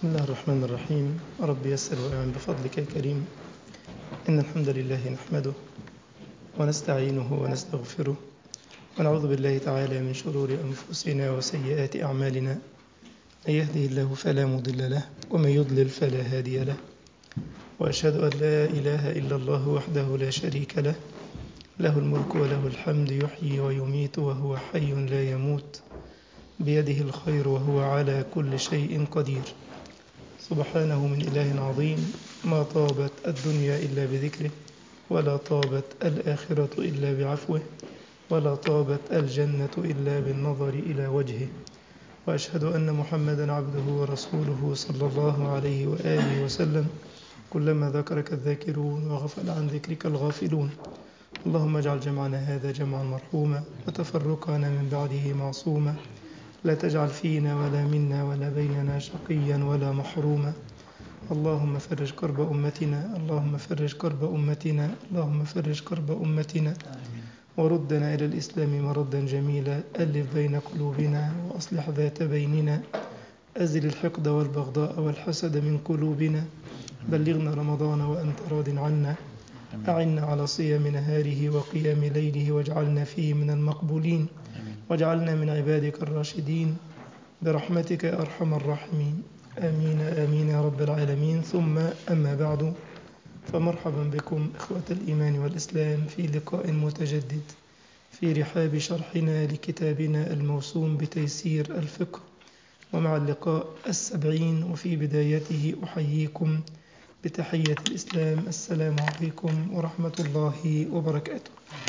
بسم الله الرحمن الرحيم رب يسر وأعن بفضلك يا كريم إن الحمد لله نحمده ونستعينه ونستغفره ونعوذ بالله تعالى من شرور أنفسنا وسيئات أعمالنا من يهده الله فلا مضل له ومن يضلل فلا هادي له وأشهد أن لا إله إلا الله وحده لا شريك له له الملك وله الحمد يحيي ويميت وهو حي لا يموت بيده الخير وهو على كل شيء قدير سبحانه من إله عظيم ما طابت الدنيا إلا بذكره ولا طابت الآخرة إلا بعفوه ولا طابت الجنة إلا بالنظر إلى وجهه وأشهد أن محمدا عبده ورسوله صلى الله عليه وآله وسلم كلما ذكرك الذاكرون وغفل عن ذكرك الغافلون اللهم اجعل جمعنا هذا جمعا مرحوما وتفرقنا من بعده معصوما لا تجعل فينا ولا منا ولا بيننا شقيا ولا محروما اللهم فرج كرب أمتنا اللهم فرج كرب أمتنا اللهم فرج كرب أمتنا وردنا إلى الإسلام مردا جميلا ألف بين قلوبنا وأصلح ذات بيننا أزل الحقد والبغضاء والحسد من قلوبنا بلغنا رمضان وأنت راض عنا أعنا على صيام نهاره وقيام ليله واجعلنا فيه من المقبولين واجعلنا من عبادك الراشدين برحمتك يا أرحم الراحمين آمين آمين يا رب العالمين ثم أما بعد فمرحبا بكم إخوة الإيمان والإسلام في لقاء متجدد في رحاب شرحنا لكتابنا الموسوم بتيسير الفقه ومع اللقاء السبعين وفي بدايته أحييكم بتحية الإسلام السلام عليكم ورحمة الله وبركاته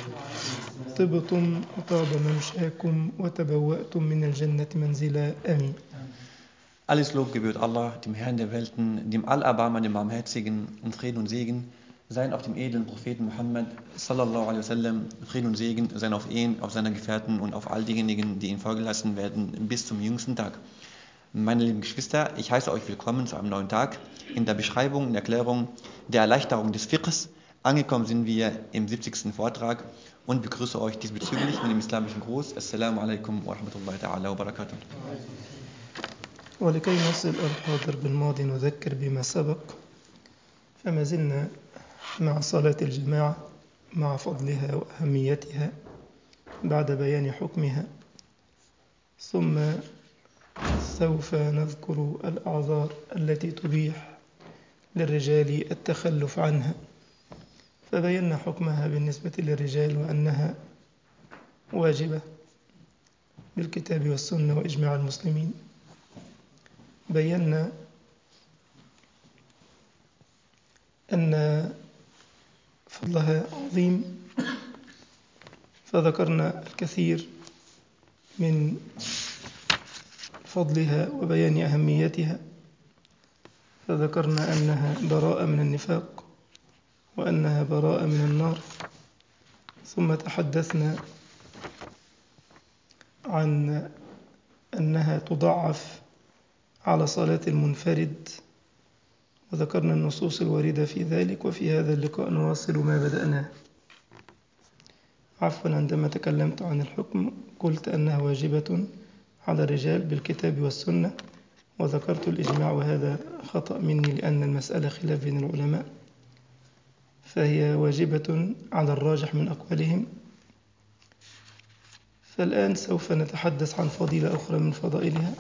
طبتم وطاب ممشاكم وتبوأتم من الجنة منزلا آمين Alles Lob gebührt Allah, dem Herrn der Welten, dem Allerbarmer, dem Barmherzigen und Frieden und Segen seien auf dem edlen Propheten Muhammad sallallahu alaihi wasallam, Frieden und Segen seien auf ihn, auf seine Gefährten und auf all diejenigen, die ihn folgelassen werden bis zum jüngsten Tag. Meine lieben Geschwister, ich heiße euch willkommen zu einem neuen Tag. In der Beschreibung und Erklärung der Erleichterung des Fiqhs angekommen sind wir im 70. Vortrag und begrüße euch diesbezüglich mit dem islamischen Gruß. Assalamu alaikum wa rahmatullahi ta'ala wa barakatuh. ولكي نصل الحاضر بالماضي نذكر بما سبق فما زلنا مع صلاة الجماعة مع فضلها وأهميتها بعد بيان حكمها ثم سوف نذكر الأعذار التي تبيح للرجال التخلف عنها فبينا حكمها بالنسبة للرجال وأنها واجبة بالكتاب والسنة وإجماع المسلمين بينا أن فضلها عظيم فذكرنا الكثير من فضلها وبيان أهميتها فذكرنا أنها براءة من النفاق وأنها براءة من النار ثم تحدثنا عن أنها تضعف على صلاة المنفرد وذكرنا النصوص الواردة في ذلك وفي هذا اللقاء نواصل ما بدأناه عفوا عندما تكلمت عن الحكم قلت أنها واجبة على الرجال بالكتاب والسنة وذكرت الإجماع وهذا خطأ مني لأن المسألة خلاف بين العلماء فهي واجبة على الراجح من أقوالهم فالآن سوف نتحدث عن فضيلة أخرى من فضائلها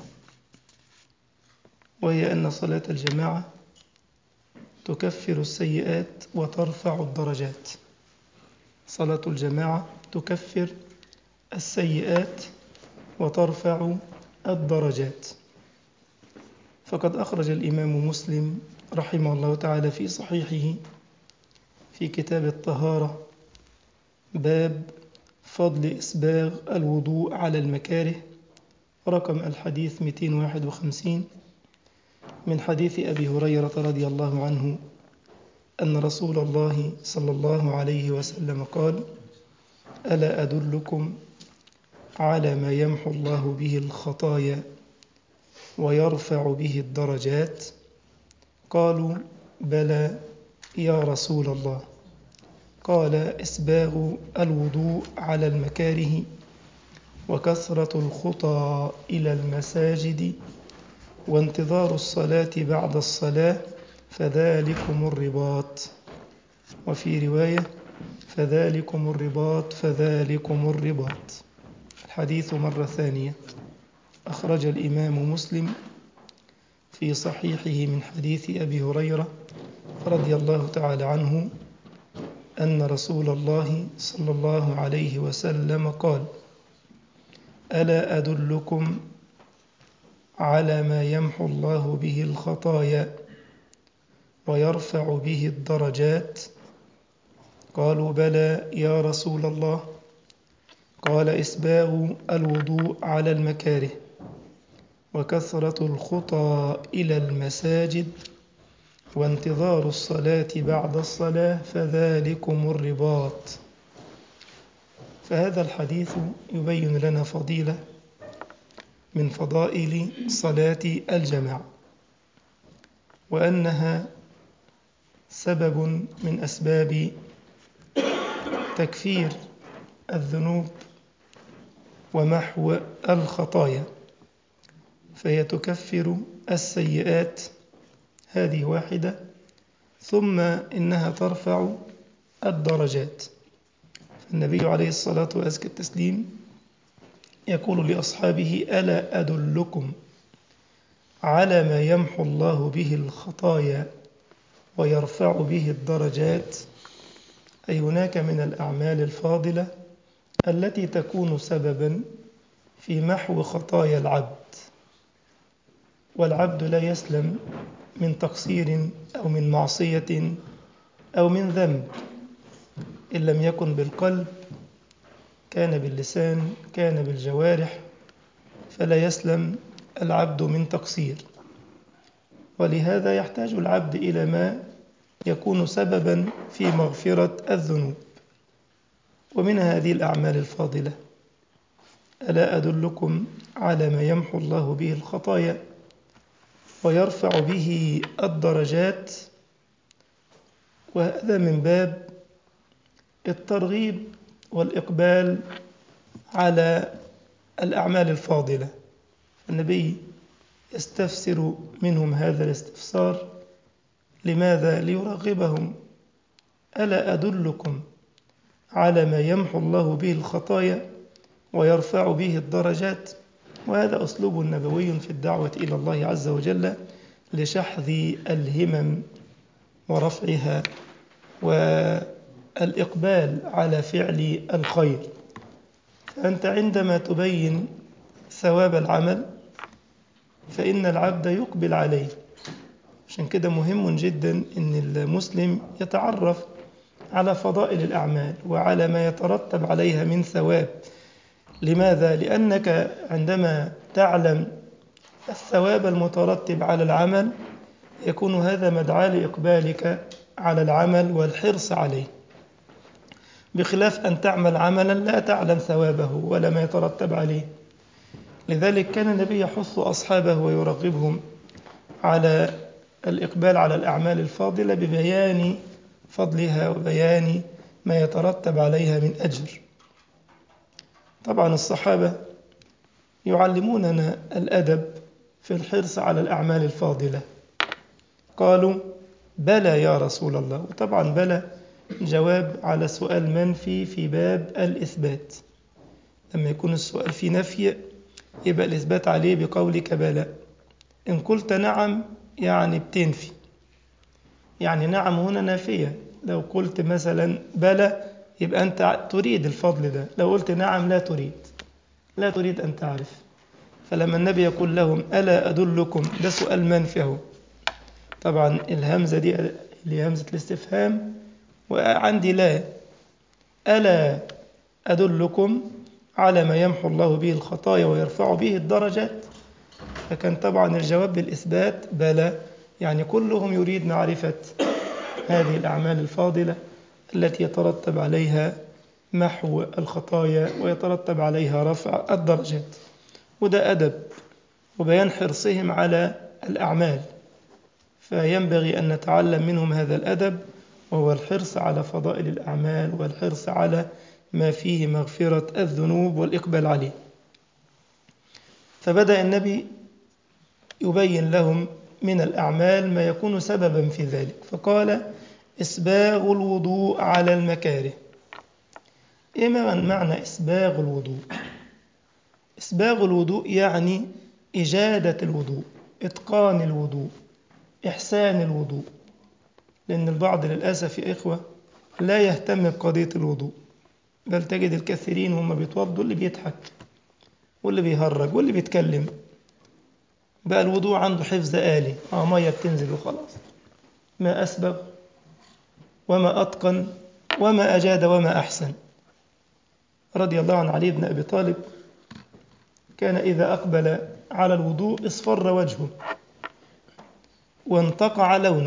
وهي أن صلاة الجماعة تكفر السيئات وترفع الدرجات صلاة الجماعة تكفر السيئات وترفع الدرجات فقد أخرج الإمام مسلم رحمه الله تعالى في صحيحه في كتاب الطهارة باب فضل إسباغ الوضوء على المكاره رقم الحديث 251 من حديث أبي هريرة رضي الله عنه أن رسول الله صلى الله عليه وسلم قال ألا أدلكم على ما يمحو الله به الخطايا ويرفع به الدرجات قالوا بلى يا رسول الله قال إسباغ الوضوء على المكاره وكثرة الخطى إلى المساجد وانتظار الصلاة بعد الصلاة فذلكم الرباط وفي رواية فذلكم الرباط فذلكم الرباط الحديث مرة ثانية أخرج الإمام مسلم في صحيحه من حديث أبي هريرة رضي الله تعالى عنه أن رسول الله صلى الله عليه وسلم قال ألا أدلكم على ما يمحو الله به الخطايا ويرفع به الدرجات قالوا بلى يا رسول الله قال إسباغ الوضوء على المكاره وكثرة الخطى إلى المساجد وانتظار الصلاة بعد الصلاة فذلكم الرباط فهذا الحديث يبين لنا فضيلة من فضائل صلاة الجماعة وأنها سبب من أسباب تكفير الذنوب ومحو الخطايا فهي تكفر السيئات هذه واحدة ثم إنها ترفع الدرجات النبي عليه الصلاة وأزكى التسليم يقول لأصحابه ألا أدلكم على ما يمحو الله به الخطايا ويرفع به الدرجات أي هناك من الأعمال الفاضلة التي تكون سببا في محو خطايا العبد والعبد لا يسلم من تقصير أو من معصية أو من ذنب إن لم يكن بالقلب كان باللسان كان بالجوارح فلا يسلم العبد من تقصير ولهذا يحتاج العبد إلى ما يكون سببا في مغفرة الذنوب ومن هذه الأعمال الفاضلة ألا أدلكم على ما يمحو الله به الخطايا ويرفع به الدرجات وهذا من باب الترغيب والإقبال على الأعمال الفاضلة النبي يستفسر منهم هذا الاستفسار لماذا ليرغبهم ألا أدلكم على ما يمحو الله به الخطايا ويرفع به الدرجات وهذا أسلوب نبوي في الدعوة إلى الله عز وجل لشحذ الهمم ورفعها والإقبال على فعل الخير فأنت عندما تبين ثواب العمل فإن العبد يقبل عليه عشان كده مهم جدا أن المسلم يتعرف على فضائل الأعمال وعلى ما يترتب عليها من ثواب لماذا؟ لأنك عندما تعلم الثواب المترتب على العمل يكون هذا مدعاة لإقبالك على العمل والحرص عليه بخلاف أن تعمل عملا لا تعلم ثوابه ولا ما يترتب عليه لذلك كان النبي يحث أصحابه ويرغبهم على الإقبال على الأعمال الفاضلة ببيان فضلها وبيان ما يترتب عليها من أجر طبعا الصحابة يعلموننا الأدب في الحرص على الأعمال الفاضلة قالوا بلى يا رسول الله وطبعا بلى جواب على سؤال منفي في باب الإثبات لما يكون السؤال في نفي يبقى الإثبات عليه بقولك بلى إن قلت نعم يعني بتنفي يعني نعم هنا نافية لو قلت مثلا بلى يبقى أنت تريد الفضل ده لو قلت نعم لا تريد لا تريد أن تعرف فلما النبي يقول لهم ألا أدلكم ده سؤال منفي اهو طبعا الهمزة دي اللي همزة الاستفهام وعندي لا ألا أدلكم على ما يمحو الله به الخطايا ويرفع به الدرجات فكان طبعا الجواب بالإثبات بلى يعني كلهم يريد معرفة هذه الأعمال الفاضلة التي يترتب عليها محو الخطايا ويترتب عليها رفع الدرجات وده أدب وبيان حرصهم على الأعمال فينبغي أن نتعلم منهم هذا الأدب وهو الحرص على فضائل الأعمال والحرص على ما فيه مغفرة الذنوب والإقبال عليه فبدأ النبي يبين لهم من الأعمال ما يكون سببا في ذلك فقال إسباغ الوضوء على المكاره إيه معنى إسباغ الوضوء إسباغ الوضوء يعني إجادة الوضوء إتقان الوضوء إحسان الوضوء لأن البعض للأسف يا إخوة لا يهتم بقضية الوضوء بل تجد الكثيرين هم بيتوضوا اللي بيضحك واللي بيهرج واللي بيتكلم بقى الوضوء عنده حفظ آلي اه مية بتنزل وخلاص ما أسبغ وما أتقن وما أجاد وما أحسن رضي الله عن علي بن أبي طالب كان إذا أقبل على الوضوء اصفر وجهه وانتقع لونه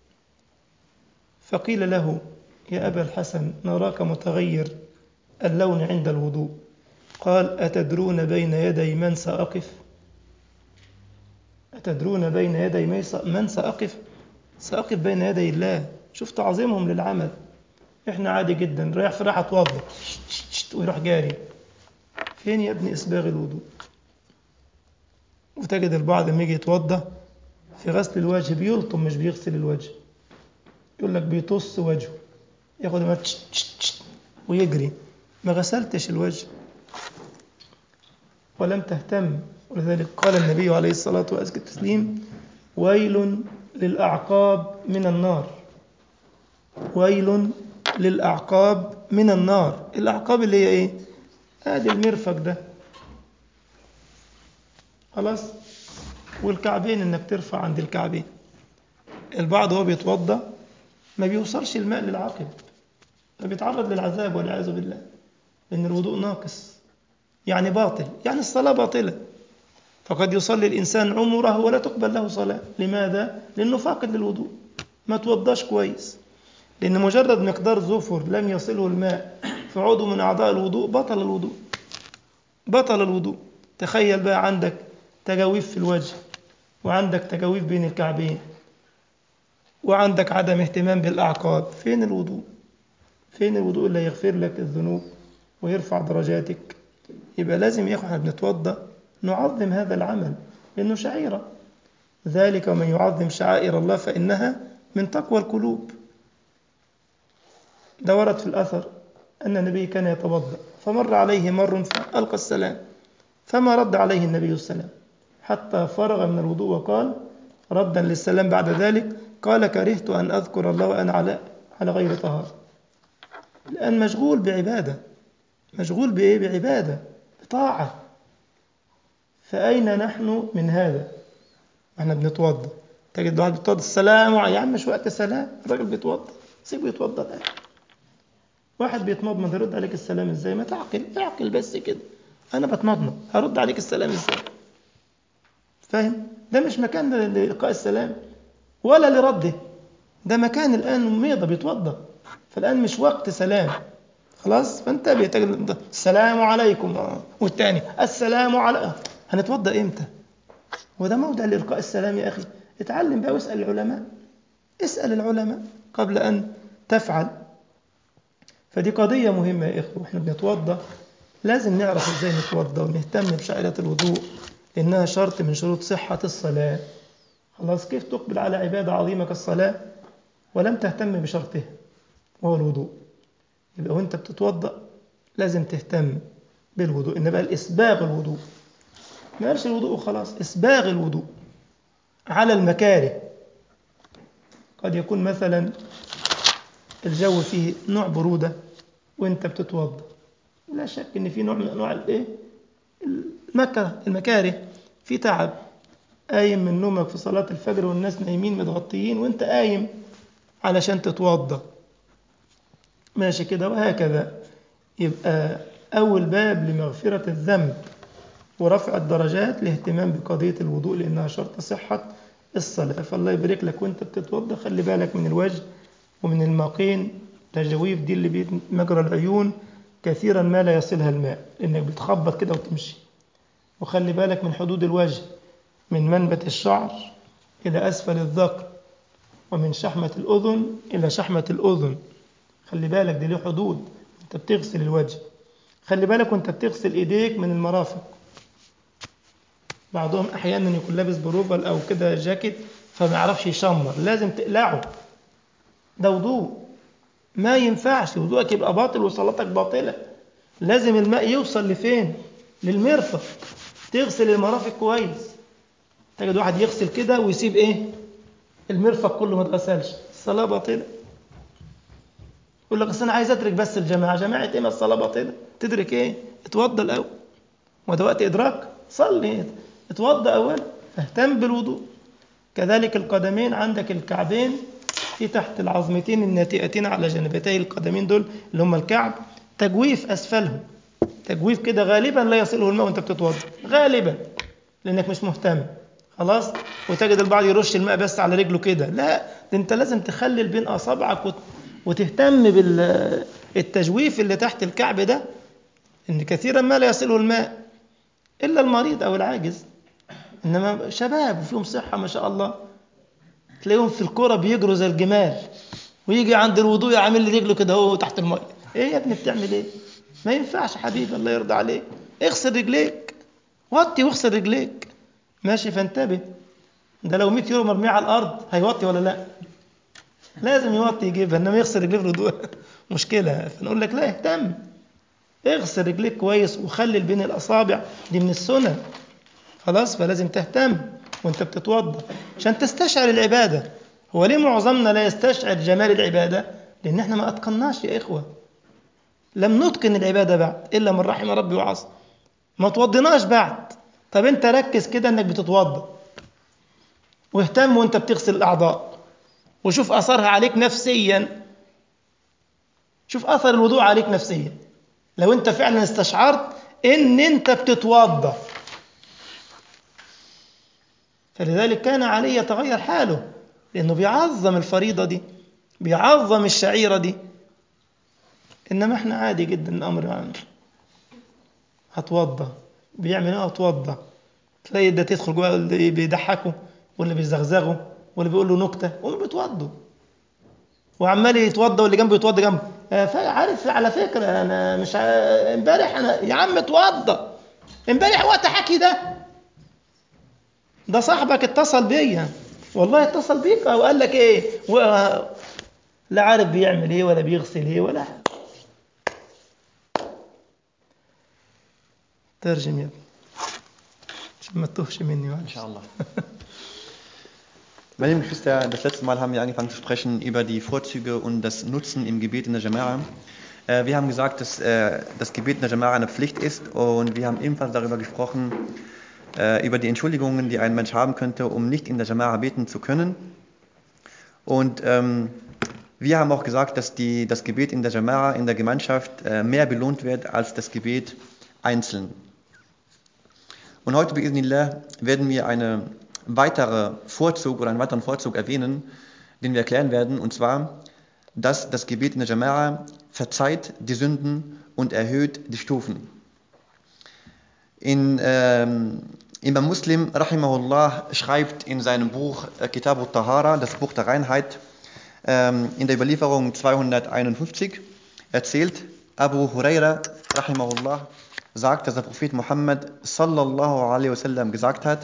فقيل له يا أبا الحسن نراك متغير اللون عند الوضوء قال أتدرون بين يدي من سأقف أتدرون بين يدي من سأقف سأقف بين يدي الله شوف تعظيمهم للعمل احنا عادي جدا رايح في راحة اتوضى ويروح جاري فين يا ابني إسباغ الوضوء وتجد البعض لما يجي يتوضى في غسل الوجه بيلطم مش بيغسل الوجه يقول لك بيطص وجهه ياخد ما ويجري ما غسلتش الوجه ولم تهتم ولذلك قال النبي عليه الصلاة والتسليم ويل للأعقاب من النار ويل للأعقاب من النار الأعقاب اللي هي إيه ادي المرفق ده خلاص والكعبين انك ترفع عند الكعبين البعض وهو بيتوضى ما بيوصلش الماء للعقب فبيتعرض للعذاب والعياذ بالله لان الوضوء ناقص يعني باطل يعني الصلاة باطلة فقد يصلي الإنسان عمره ولا تقبل له صلاة لماذا؟ لأنه فاقد للوضوء ما توضاش كويس لأن مجرد مقدار زفر لم يصله الماء في عضو من أعضاء الوضوء بطل الوضوء بطل الوضوء تخيل بقى عندك تجاويف في الوجه وعندك تجاويف بين الكعبين وعندك عدم اهتمام بالأعقاب فين الوضوء فين الوضوء اللي يغفر لك الذنوب ويرفع درجاتك يبقى لازم يا احنا بنتوضى نعظم هذا العمل لأنه شعيرة ذلك ومن يعظم شعائر الله فإنها من تقوى القلوب ده ورد في الأثر أن النبي كان يتوضأ فمر عليه مر فألقى السلام فما رد عليه النبي السلام حتى فرغ من الوضوء وقال ردا للسلام بعد ذلك قال كرهت أن أذكر الله وأنا على على غير طهارة الآن مشغول بعبادة مشغول بإيه بعبادة بطاعة فأين نحن من هذا احنا بنتوضى تجد واحد بيتوضى السلام يا عم مش وقت سلام الراجل بيتوضى سيبه يتوضى الآن واحد بيتمضمض يرد عليك السلام ازاي ما تعقل اعقل بس كده انا بتمضمض هرد عليك السلام ازاي فاهم ده مش مكان لإلقاء السلام ولا لرده ده مكان الآن ميضة بيتوضى فالآن مش وقت سلام خلاص فانتبه تجد السلام عليكم والتاني السلام على هنتوضى امتى وده موضع لإلقاء السلام يا أخي اتعلم بقى واسأل العلماء اسأل العلماء قبل أن تفعل فدي قضية مهمة يا إخوة وإحنا بنتوضى لازم نعرف إزاي نتوضى ونهتم بشعيرة الوضوء لأنها شرط من شروط صحة الصلاة خلاص كيف تقبل على عبادة عظيمة كالصلاة ولم تهتم بشرطها وهو الوضوء يبقى وانت بتتوضأ لازم تهتم بالوضوء إن بقى الإسباغ الوضوء ما قالش الوضوء وخلاص إسباغ الوضوء على المكاره قد يكون مثلا الجو فيه نوع برودة وانت بتتوضا لا شك ان في نوع من انواع الايه المكره المكاره في تعب قايم من نومك في صلاة الفجر والناس نايمين متغطيين وانت قايم علشان تتوضا ماشي كده وهكذا يبقى أول باب لمغفرة الذنب ورفع الدرجات الاهتمام بقضية الوضوء لأنها شرط صحة الصلاة فالله يبارك لك وانت بتتوضا خلي بالك من الوجه ومن الماقين تجاويف دي اللي مجرى العيون كثيرا ما لا يصلها الماء لأنك بتخبط كده وتمشي وخلي بالك من حدود الوجه من منبت الشعر إلى أسفل الذقن ومن شحمة الأذن إلى شحمة الأذن خلي بالك دي له حدود أنت بتغسل الوجه خلي بالك وأنت بتغسل إيديك من المرافق بعضهم أحيانا يكون لابس بروفل أو كده جاكيت فما يعرفش يشمر لازم تقلعه ده وضوء ما ينفعش وضوءك يبقى باطل وصلاتك باطلة لازم الماء يوصل لفين للمرفق تغسل المرافق كويس تجد واحد يغسل كده ويسيب ايه المرفق كله ما اتغسلش الصلاة باطلة يقول لك اصل انا عايز ادرك بس الجماعة جماعة ايه ما الصلاة باطلة تدرك ايه اتوضى الاول وده وقت ادراك صلي اتوضى اول اهتم بالوضوء كذلك القدمين عندك الكعبين في تحت العظمتين الناتئتين على جانبتي القدمين دول اللي هم الكعب تجويف اسفلهم تجويف كده غالبا لا يصله الماء وانت بتتوضا غالبا لانك مش مهتم خلاص وتجد البعض يرش الماء بس على رجله كده لا ده انت لازم تخلل بين اصابعك وت... وتهتم بالتجويف اللي تحت الكعب ده ان كثيرا ما لا يصله الماء الا المريض او العاجز انما شباب وفيهم صحه ما شاء الله تلاقيهم في الكوره بيجروا زي الجمال ويجي عند الوضوء عامل لي رجله كده هو تحت الميه ايه يا ابني بتعمل ايه ما ينفعش حبيبي الله يرضى عليك اغسل رجليك وطي واغسل رجليك ماشي فانتبه ده لو 100 يورو مرميه على الارض هيوطي ولا لا لازم يوطي يجيبها انما يغسل رجليه في الوضوء مشكله فنقول لك لا اهتم اغسل رجليك كويس وخلل بين الاصابع دي من السنن خلاص فلازم تهتم وانت بتتوضا عشان تستشعر العباده هو ليه معظمنا لا يستشعر جمال العباده لان احنا ما اتقناش يا اخوه لم نتقن العباده بعد الا من رحم ربي وعصى ما توضيناش بعد طب انت ركز كده انك بتتوضا واهتم وانت بتغسل الاعضاء وشوف اثرها عليك نفسيا شوف اثر الوضوء عليك نفسيا لو انت فعلا استشعرت ان انت بتتوضا فلذلك كان علي يتغير حاله لانه بيعظم الفريضه دي بيعظم الشعيره دي انما احنا عادي جدا الامر يعني هتوضى بيعمل ايه هتوضى تلاقي ده تدخل جوه اللي بيضحكوا واللي بيزغزغوا واللي بيقول له نكته وهم بيتوضوا وعمال يتوضى واللي جنبه يتوضى جنبه عارف على فكره انا مش امبارح انا يا عم اتوضى امبارح وقت حكي ده ده صاحبك اتصل بيا والله اتصل بيك او قال لك ايه و... لا عارف بيعمل ايه ولا بيغسل ايه ولا ترجم يا ابني عشان ما تتوهش مني In sha Allah. Meine lieben Geschwister, das letzte Mal haben wir angefangen zu sprechen über die Vorzüge und das Nutzen im Gebet in der Jama'a. Äh, Wir haben gesagt, dass äh, das Gebet in der Jama'a eine Pflicht ist und wir haben ebenfalls darüber gesprochen, äh, über die Entschuldigungen, die ein Mensch haben könnte, um nicht in der Jama'a beten zu können. Und ähm, wir haben auch gesagt, dass die, das Gebet in der Jama'a, in der Gemeinschaft, äh, mehr belohnt wird als das Gebet einzeln. Und heute, bi'idhnillah, werden wir eine weitere Vorzug oder einen weiteren Vorzug erwähnen, den wir erklären werden, und zwar, dass das Gebet in der Jama'a verzeiht die Sünden und erhöht die Stufen. In, ähm, Imam Muslim, rahimahullah, schreibt in seinem Buch äh, Kitab al-Tahara, das Buch der Reinheit, ähm, in der Überlieferung 251, erzählt Abu Huraira, rahimahullah, sagt, dass der Prophet Muhammad sallallahu alaihi wasallam gesagt hat,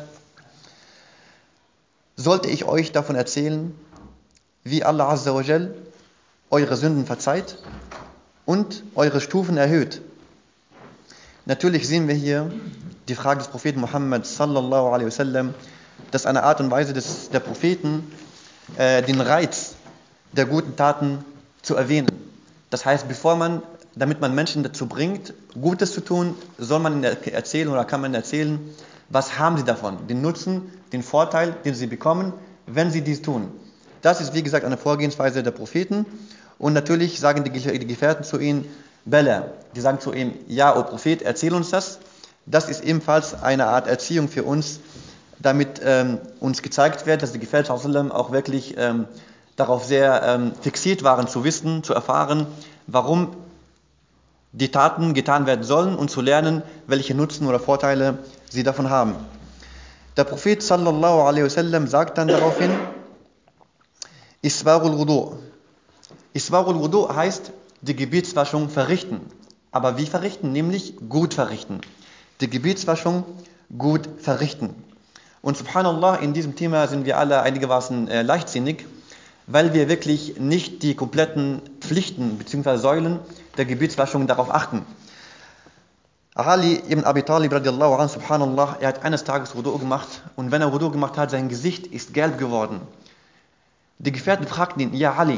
sollte ich euch davon erzählen, wie Allah Azza wa Jal eure Sünden verzeiht und eure Stufen erhöht. Natürlich sehen wir hier die Frage des Propheten Muhammad sallallahu alaihi wasallam, dass eine Art und Weise des, der Propheten äh, den Reiz der guten Taten zu erwähnen. Das heißt, bevor man, damit man Menschen dazu bringt, Gutes zu tun, soll man ihnen erzählen oder kann man ihnen erzählen, was haben sie davon? Den Nutzen, den Vorteil, den sie bekommen, wenn sie dies tun. Das ist, wie gesagt, eine Vorgehensweise der Propheten. Und natürlich sagen die, die Gefährten zu ihnen, Bella, die sagen zu ihm, ja, o Prophet, erzähl uns das. Das ist ebenfalls eine Art Erziehung für uns, damit ähm, uns gezeigt wird, dass die Gefährten auch wirklich ähm, darauf sehr ähm, fixiert waren, zu wissen, zu erfahren, warum die Taten getan werden sollen und zu lernen, welche Nutzen oder Vorteile sie davon haben. Der Prophet sallallahu alaihi wasallam sagt dann daraufhin, Iswarul Wudu. Iswarul Wudu heißt die Gebetswaschung verrichten. Aber wie verrichten? Nämlich gut verrichten. Die Gebetswaschung gut verrichten. Und subhanallah, in diesem Thema sind wir alle einigermaßen äh, leichtsinnig, weil wir wirklich nicht die kompletten Pflichten bzw. Säulen der Gebetswaschung darauf achten. Ali ibn Abi Talib radiallahu anh, subhanallah, er hat eines Tages Wudu gemacht und wenn er Wudu gemacht hat, sein Gesicht ist gelb geworden. Die Gefährten fragten ihn, ja Ali,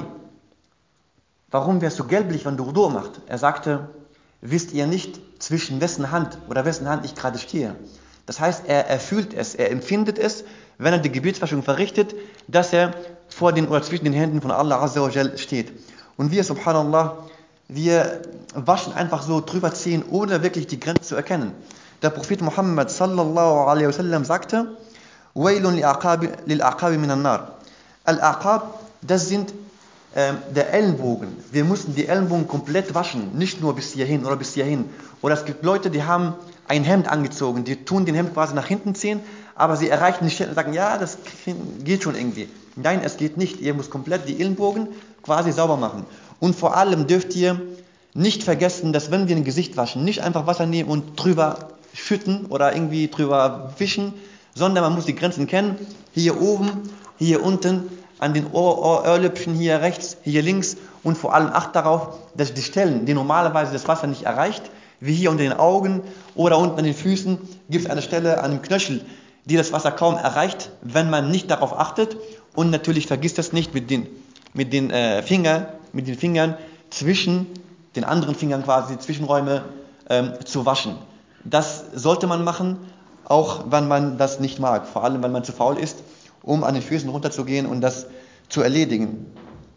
warum wärst du gelblich, wenn du Wudu machst? Er sagte, wisst ihr nicht, zwischen wessen Hand oder wessen Hand ich gerade stehe? Das heißt, er, er fühlt es, er empfindet es, wenn er die Gebetswaschung verrichtet, dass er vor den oder zwischen den Händen von Allah Azza wa Jal steht. Und wir, subhanallah, wir waschen einfach so drüber ziehen, ohne wirklich die Grenze zu erkennen. Der Prophet Muhammad sallallahu alaihi wasallam sagte, Wailun lil aqabi minan nar. Al-Aqab, das sind ähm, der Ellenbogen. Wir müssen die Ellenbogen komplett waschen, nicht nur bis hierhin oder bis hierhin. Oder es gibt Leute, die haben ein Hemd angezogen, die tun den Hemd quasi nach hinten ziehen, aber sie erreichen die Stelle und sagen, ja, das geht schon irgendwie. Nein, es geht nicht. Ihr müsst komplett die Ellenbogen quasi sauber machen. Und vor allem dürft ihr nicht vergessen, dass wenn wir ein Gesicht waschen, nicht einfach Wasser nehmen und drüber schütten oder irgendwie drüber wischen, sondern man muss die Grenzen kennen. Hier oben, hier unten, an den Ohr Ohrlöpfchen hier rechts, hier links und vor allem acht darauf, dass die Stellen, die normalerweise das Wasser nicht erreicht, wie hier unter den Augen oder unten an den Füßen, gibt es eine Stelle an dem Knöchel, die das Wasser kaum erreicht, wenn man nicht darauf achtet und natürlich vergisst das nicht mit den, mit den äh, Fingern, mit den Fingern zwischen den anderen Fingern quasi, die Zwischenräume ähm, zu waschen. Das sollte man machen, auch wenn man das nicht mag, vor allem wenn man zu faul ist, um an den Füßen runterzugehen und das zu erledigen.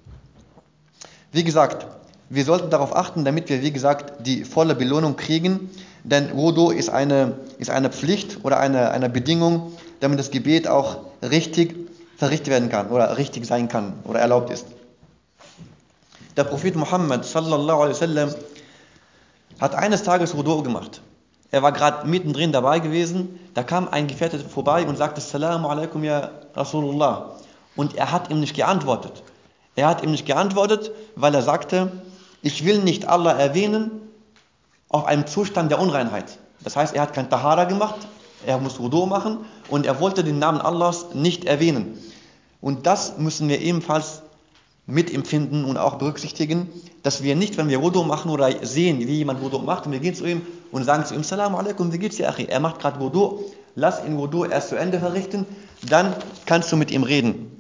Wie gesagt, wir sollten darauf achten, damit wir, wie gesagt, die volle Belohnung kriegen, denn Wudu ist eine, ist eine Pflicht oder eine, eine Bedingung, damit das Gebet auch richtig verrichtet werden kann oder richtig sein kann oder erlaubt ist. Der Prophet Muhammad sallallahu alaihi wasallam hat eines Tages Wudu gemacht. Er war gerade mittendrin dabei gewesen, da kam ein Gefährte vorbei und sagte Assalamu alaikum ya Rasulullah und er hat ihm nicht geantwortet. Er hat ihm nicht geantwortet, weil er sagte, ich will nicht Allah erwähnen auf einem Zustand der Unreinheit. Das heißt, er hat kein Tahara gemacht, er muss Wudu machen und er wollte den Namen Allahs nicht erwähnen. Und das müssen wir ebenfalls mitempfinden und auch berücksichtigen, dass wir nicht, wenn wir Wudu machen oder sehen, wie jemand Wudu macht, und wir gehen zu ihm und sagen zu ihm, Salam alaikum, wie geht's dir, Achi? Er macht gerade Wudu, lass ihn Wudu erst zu Ende verrichten, dann kannst du mit ihm reden.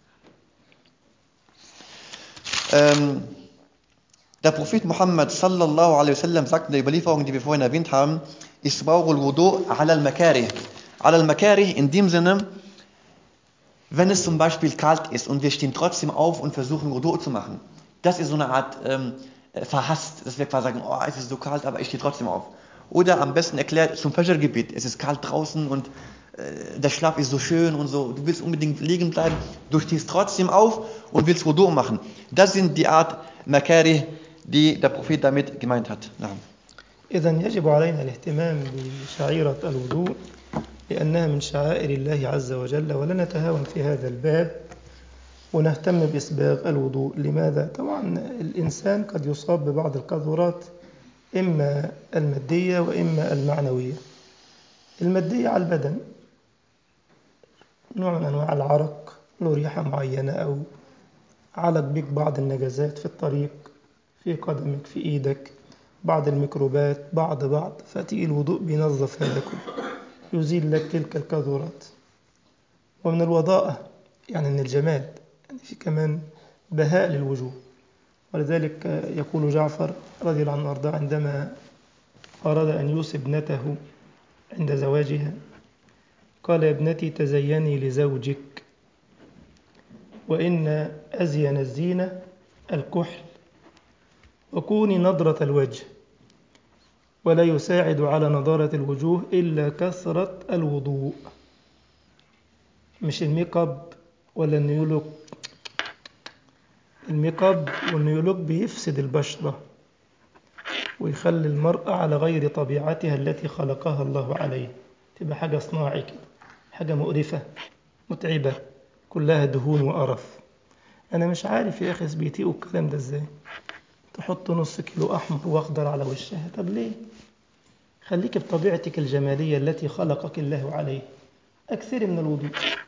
Ähm, der Prophet Muhammad sallallahu alaihi wasallam sagt in der Überlieferung, die wir vorhin erwähnt haben, Isbawul Wudu ala al-Makari. Ala al-Makari in dem Sinne, wenn es zum Beispiel kalt ist und wir stehen trotzdem auf und versuchen Wudu zu machen. Das ist so eine Art ähm, verhasst, dass wir quasi sagen, oh, es ist so kalt, aber ich stehe trotzdem auf. Oder am besten erklärt zum Fajr-Gebet, es ist kalt draußen und äh, der Schlaf ist so schön und so, du willst unbedingt liegen bleiben, du stehst trotzdem auf und willst Wudu machen. Das sind die Art Makari, die der Prophet damit gemeint hat. نعم. إذا يجب علينا الاهتمام بشعيرة الوضوء لأنها من شعائر الله عز وجل ولا نتهاون في هذا الباب ونهتم بإسباغ الوضوء لماذا؟ طبعا الإنسان قد يصاب ببعض القذورات إما المادية وإما المعنوية المادية على البدن نوع من أنواع العرق له ريحة معينة أو علق بك بعض النجاسات في الطريق في قدمك في إيدك بعض الميكروبات بعض بعض فتيجي الوضوء بينظف هذا كله يزيل لك تلك القذورات ومن الوضاءة يعني من الجمال يعني في كمان بهاء للوجوه ولذلك يقول جعفر رضي الله عنه وارضاه عندما أراد أن يوصي ابنته عند زواجها قال يا ابنتي تزيني لزوجك وإن أزين الزينة الكحل وكوني نضرة الوجه ولا يساعد على نضارة الوجوه إلا كثرة الوضوء مش الميك اب ولا النيولوك الميك اب والنيولوك بيفسد البشرة ويخلي المرأة على غير طبيعتها التي خلقها الله عليه تبقى حاجة صناعي كده حاجة مقرفة متعبة كلها دهون وقرف أنا مش عارف يا أخي بيتيقوا الكلام ده إزاي تحط نص كيلو أحمر وأخضر على وشها طب ليه خليك بطبيعتك الجمالية التي خلقك الله عليه أكثر من الوضوء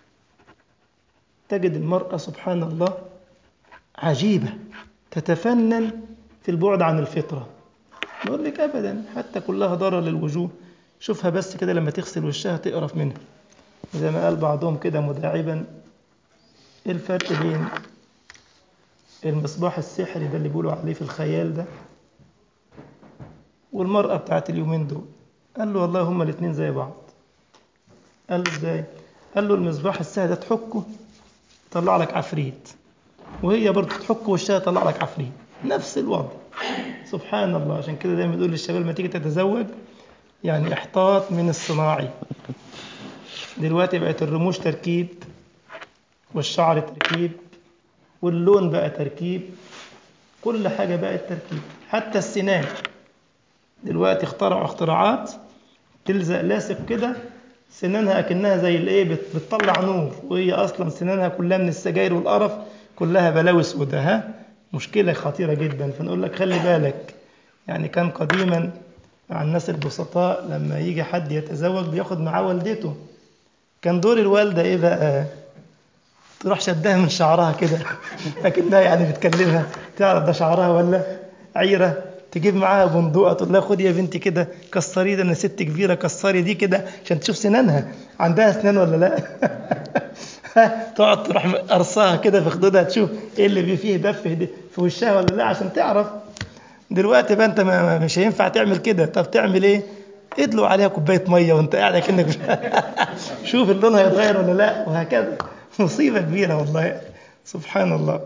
تجد المرأة سبحان الله عجيبة تتفنن في البعد عن الفطرة بقول لك أبدا حتى كلها ضرر للوجوه شوفها بس كده لما تغسل وشها تقرف منها زي ما قال بعضهم كده مداعبا ايه الفرق بين المصباح السحري ده اللي بيقولوا عليه في الخيال ده والمرأة بتاعت اليومين دول قال له والله هما الاتنين زي بعض قال له ازاي قال له المصباح السحري ده تحكه يطلع لك عفريت وهي برضه تحك وشها يطلع لك عفريت نفس الوضع سبحان الله عشان كده دايما نقول للشباب لما تيجي تتزوج يعني احتاط من الصناعي دلوقتي بقت الرموش تركيب والشعر تركيب واللون بقى تركيب كل حاجة بقت تركيب حتى السنان دلوقتي اخترعوا اختراعات تلزق لاصق كده سنانها اكنها زي الايه بت- بتطلع نور وهي اصلا سنانها كلها من السجاير والقرف كلها بلاوي سودا ها مشكله خطيره جدا فنقول لك خلي بالك يعني كان قديما مع الناس البسطاء لما يجي حد يتزوج بياخد معاه والدته كان دور الوالده ايه بقى تروح شدها من شعرها كده اكنها يعني بتكلمها تعرف ده شعرها ولا عيره تجيب معاها بندقه تقول لها خدي يا بنتي كده كسري ده انا ست كبيره كسري دي كده عشان تشوف سنانها عندها اسنان ولا لا تقعد تروح قرصاها كده في خدودها تشوف ايه اللي بي فيه بف في في وشها ولا لا عشان تعرف دلوقتي بقى انت ما ما- مش هينفع تعمل كده طب تعمل ايه ادلوا عليها كوبايه ميه وانت قاعد كأنك شوف اللون هيتغير ولا لا وهكذا مصيبه كبيره والله سبحان الله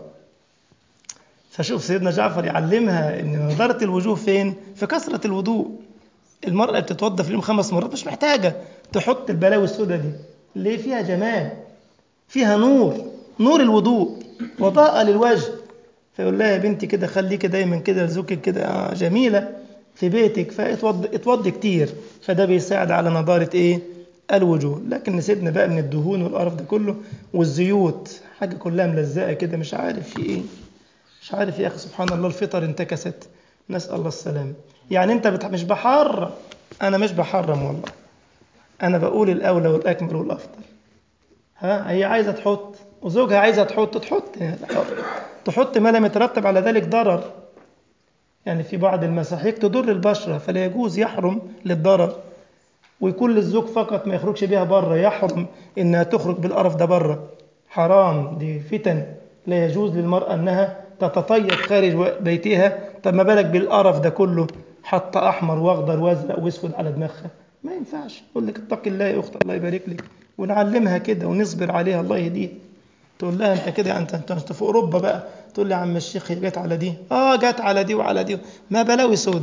فشوف سيدنا جعفر يعلمها ان نضاره الوجوه فين في كثره الوضوء المرأة اللي بتتوضى في اليوم خمس مرات مش محتاجة تحط البلاوي السوداء دي ليه فيها جمال فيها نور نور الوضوء وضاءة للوجه فيقول لها يا بنتي كده خليكي دايما كده لزوجك كده آه جميلة في بيتك فاتوضي اتوضي كتير فده بيساعد على نضارة ايه الوجوه لكن نسيبنا بقى من الدهون والقرف ده كله والزيوت حاجة كلها ملزقة كده مش عارف في ايه مش عارف يا اخي سبحان الله الفطر انتكست نسأل الله السلامة يعني انت بتح... مش بحرم انا مش بحرم والله انا بقول الاولى والاكمل والافضل ها هي عايزه تحط وزوجها عايزه تحط تحط تحط ما لم يترتب على ذلك ضرر يعني في بعض المساحيق تضر البشره فلا يجوز يحرم للضرر ويكون للزوج فقط ما يخرجش بيها بره يحرم انها تخرج بالقرف ده بره حرام دي فتن لا يجوز للمرأة انها تتطيب خارج بيتها طب ما بالك بالقرف ده كله حط احمر واخضر وازرق واسود على دماغها ما ينفعش اقول لك اتق الله يا اخت الله يبارك لك ونعلمها كده ونصبر عليها الله يهديها تقول لها انت كده انت انت انت في اوروبا بقى تقول لي يا عم الشيخ هي جت على دي اه جت على دي وعلى دي ما بلاوي سودة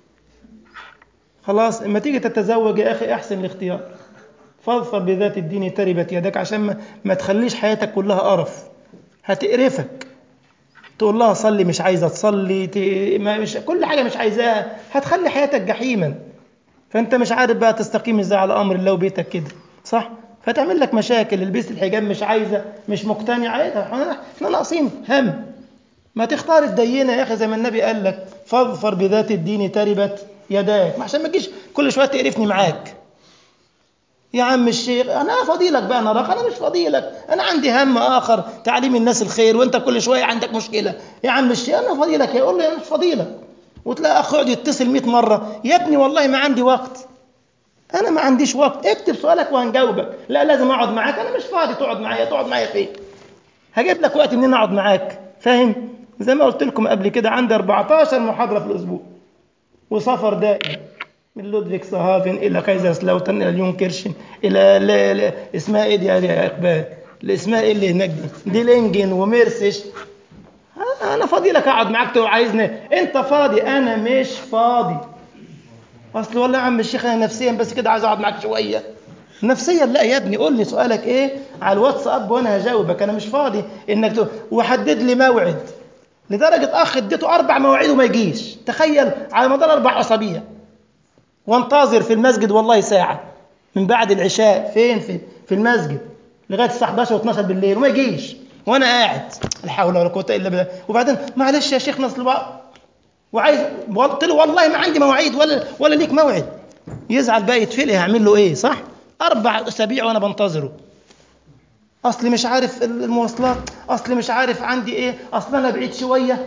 خلاص اما تيجي تتزوج يا اخي احسن الاختيار فاظفر بذات الدين تربت يدك عشان ما, ما تخليش حياتك كلها قرف هتقرفك تقول لها صلي مش عايزه تصلي ت... ما مش كل حاجه مش عايزاها هتخلي حياتك جحيما فانت مش عارف بقى تستقيم ازاي على امر الله وبيتك كده صح فتعمل لك مشاكل البس الحجاب مش عايزه مش مقتنعه ايه احنا ناقصين هم ما تختار الدينه يا اخي زي ما النبي قال لك فاظفر بذات الدين تربت يداك ما عشان ما تجيش كل شويه تقرفني معاك يا عم الشيخ انا فضيلك بقى انا رق انا مش فضيلك انا عندي هم اخر تعليم الناس الخير وانت كل شويه عندك مشكله يا عم الشيخ انا فضيلك يقول له انا مش فضيلك وتلاقي اخ يقعد يتصل 100 مره يا ابني والله ما عندي وقت انا ما عنديش وقت اكتب سؤالك وهنجاوبك لا لازم اقعد معاك انا مش فاضي تقعد معايا تقعد معايا فين هجيب لك وقت منين اقعد معاك فاهم زي ما قلت لكم قبل كده عندي 14 محاضره في الاسبوع وسفر دائم من لودفيك سهافن الى كايزرسلاوتن الى اليونكرشن الى ل... ل... اسمها ايه دي يا اقبال اسمها ايه اللي هناك دي ديلينجن وميرسش انا فاضي لك اقعد معاك تقول عايزني انت فاضي انا مش فاضي اصل والله يا عم الشيخ انا نفسيا بس كده عايز اقعد معاك شويه نفسيا لا يا ابني قول لي سؤالك ايه على الواتساب وانا هجاوبك انا مش فاضي انك تقول وحدد لي موعد لدرجه اخ اديته اربع مواعيد وما يجيش تخيل على مدار اربع اسابيع وانتظر في المسجد والله ساعه من بعد العشاء فين في في المسجد لغايه الساعه 11 و12 بالليل وما يجيش وانا قاعد لا حول ولا قوه الا بالله وبعدين معلش يا شيخ نصل بقى وعايز قلت له والله ما عندي مواعيد ولا ولا ليك موعد يزعل بقى يتفلق هعمل له ايه صح اربع اسابيع وانا بنتظره اصل مش عارف المواصلات اصل مش عارف عندي ايه اصل انا بعيد شويه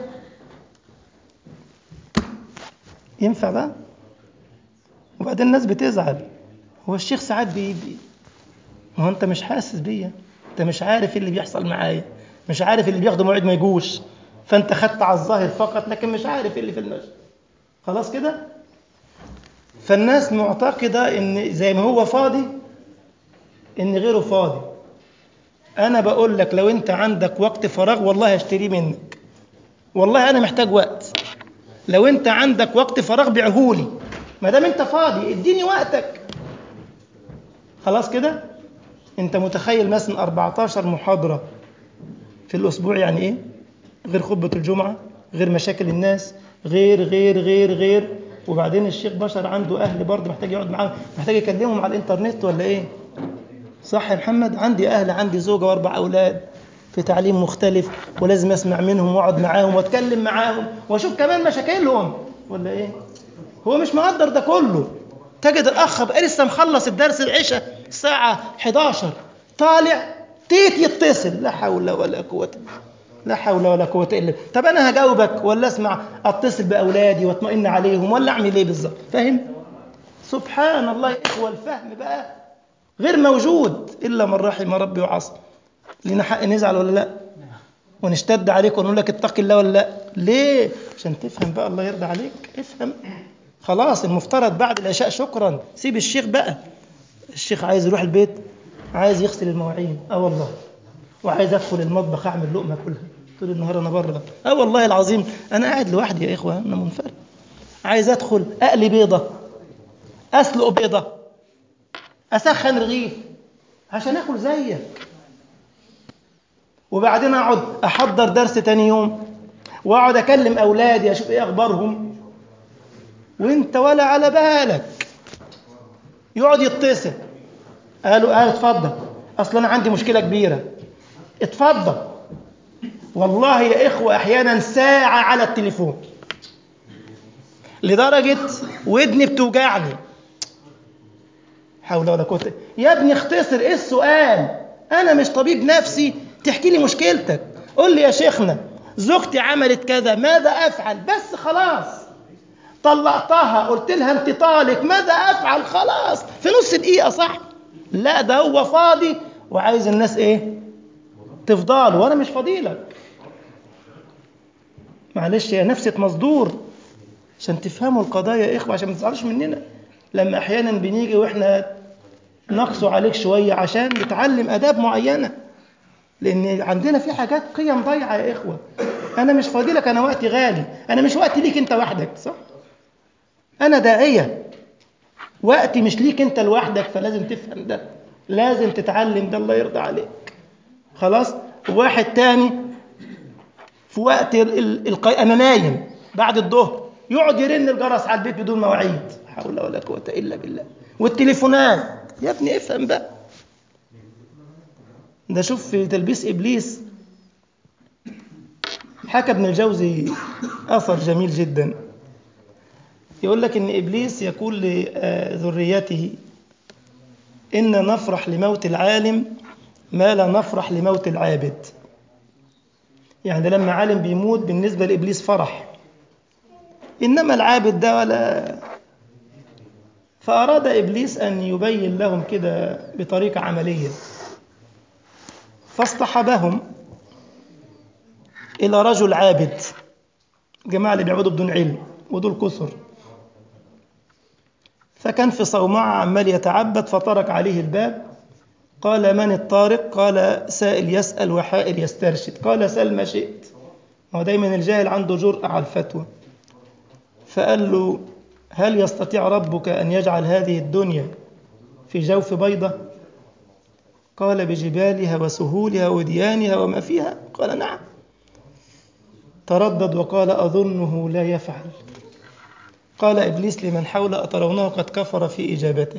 ينفع بقى وبعدين الناس بتزعل هو الشيخ ساعات بيجي ما هو انت مش حاسس بيا انت مش عارف ايه اللي بيحصل معايا مش عارف اللي بياخده موعد ما يجوش فانت خدت على الظاهر فقط لكن مش عارف ايه اللي في المشي خلاص كده فالناس معتقده ان زي ما هو فاضي ان غيره فاضي انا بقول لك لو انت عندك وقت فراغ والله هشتريه منك والله انا محتاج وقت لو انت عندك وقت فراغ بيعهولي ما دام انت فاضي اديني وقتك خلاص كده انت متخيل مثلا 14 محاضره في الاسبوع يعني ايه غير خطبه الجمعه غير مشاكل الناس غير غير غير غير وبعدين الشيخ بشر عنده اهل برضه محتاج يقعد معاهم محتاج يكلمهم على الانترنت ولا ايه صح يا محمد عندي اهل عندي زوجه واربع اولاد في تعليم مختلف ولازم اسمع منهم واقعد معاهم واتكلم معاهم واشوف كمان مشاكلهم ولا ايه هو مش مقدر ده كله تجد الاخ بقى لسه مخلص الدرس العشاء الساعه 11 طالع تيت يتصل لا حول ولا قوه لا حول ولا قوه الا طب انا هجاوبك ولا اسمع اتصل باولادي واطمئن عليهم ولا اعمل ايه بالظبط فاهم سبحان الله اخوه الفهم بقى غير موجود الا من رحم ربي وعصى لينا حق نزعل ولا لا ونشتد عليك ونقول لك اتق الله ولا لا ليه عشان تفهم بقى الله يرضى عليك افهم خلاص المفترض بعد العشاء شكرا سيب الشيخ بقى الشيخ عايز يروح البيت عايز يغسل المواعين اه والله وعايز ادخل المطبخ اعمل لقمه كلها طول النهار انا بره اه والله العظيم انا قاعد لوحدي يا اخوه انا منفرد عايز ادخل اقلي بيضه اسلق بيضه اسخن رغيف عشان اكل زيك وبعدين اقعد احضر درس تاني يوم واقعد اكلم اولادي اشوف ايه اخبارهم وانت ولا على بالك يقعد يتصل قالوا قال اتفضل اصل انا عندي مشكله كبيره اتفضل والله يا اخوه احيانا ساعه على التليفون لدرجه ودني بتوجعني حول ولا قوه يا ابني اختصر ايه السؤال انا مش طبيب نفسي تحكي لي مشكلتك قول لي يا شيخنا زوجتي عملت كذا ماذا افعل بس خلاص طلقتها قلت لها انت طالق ماذا افعل خلاص في نص دقيقه صح لا ده هو فاضي وعايز الناس ايه تفضل وانا مش فضيلك معلش يا نفسة مصدور عشان تفهموا القضايا يا اخوه عشان ما تزعلوش مننا لما احيانا بنيجي واحنا نقسو عليك شويه عشان نتعلم اداب معينه لان عندنا في حاجات قيم ضايعه يا اخوه انا مش فاضيلك انا وقتي غالي انا مش وقتي ليك انت وحدك صح انا داعيه وقتي مش ليك انت لوحدك فلازم تفهم ده لازم تتعلم ده الله يرضى عليك خلاص واحد تاني في وقت ال... ال... انا نايم بعد الظهر يقعد يرن الجرس على البيت بدون مواعيد حول ولا قوه الا بالله والتليفونات يا ابني افهم بقى ده شوف في تلبيس ابليس حكى ابن الجوزي اثر جميل جدا يقول لك ان ابليس يقول لذريته ان نفرح لموت العالم ما لا نفرح لموت العابد يعني لما عالم بيموت بالنسبه لابليس فرح انما العابد ده ولا فاراد ابليس ان يبين لهم كده بطريقه عمليه فاصطحبهم إلى رجل عابد جماعة اللي بيعبدوا بدون علم ودول كثر فكان في صومعة عمال يتعبد فطرق عليه الباب قال من الطارق قال سائل يسأل وحائر يسترشد قال سل ما شئت هو دايما الجاهل عنده جرأة على الفتوى فقال له هل يستطيع ربك أن يجعل هذه الدنيا في جوف بيضة قال بجبالها وسهولها وديانها وما فيها قال نعم تردد وقال أظنه لا يفعل قال إبليس لمن حول أترونه قد كفر في إجابته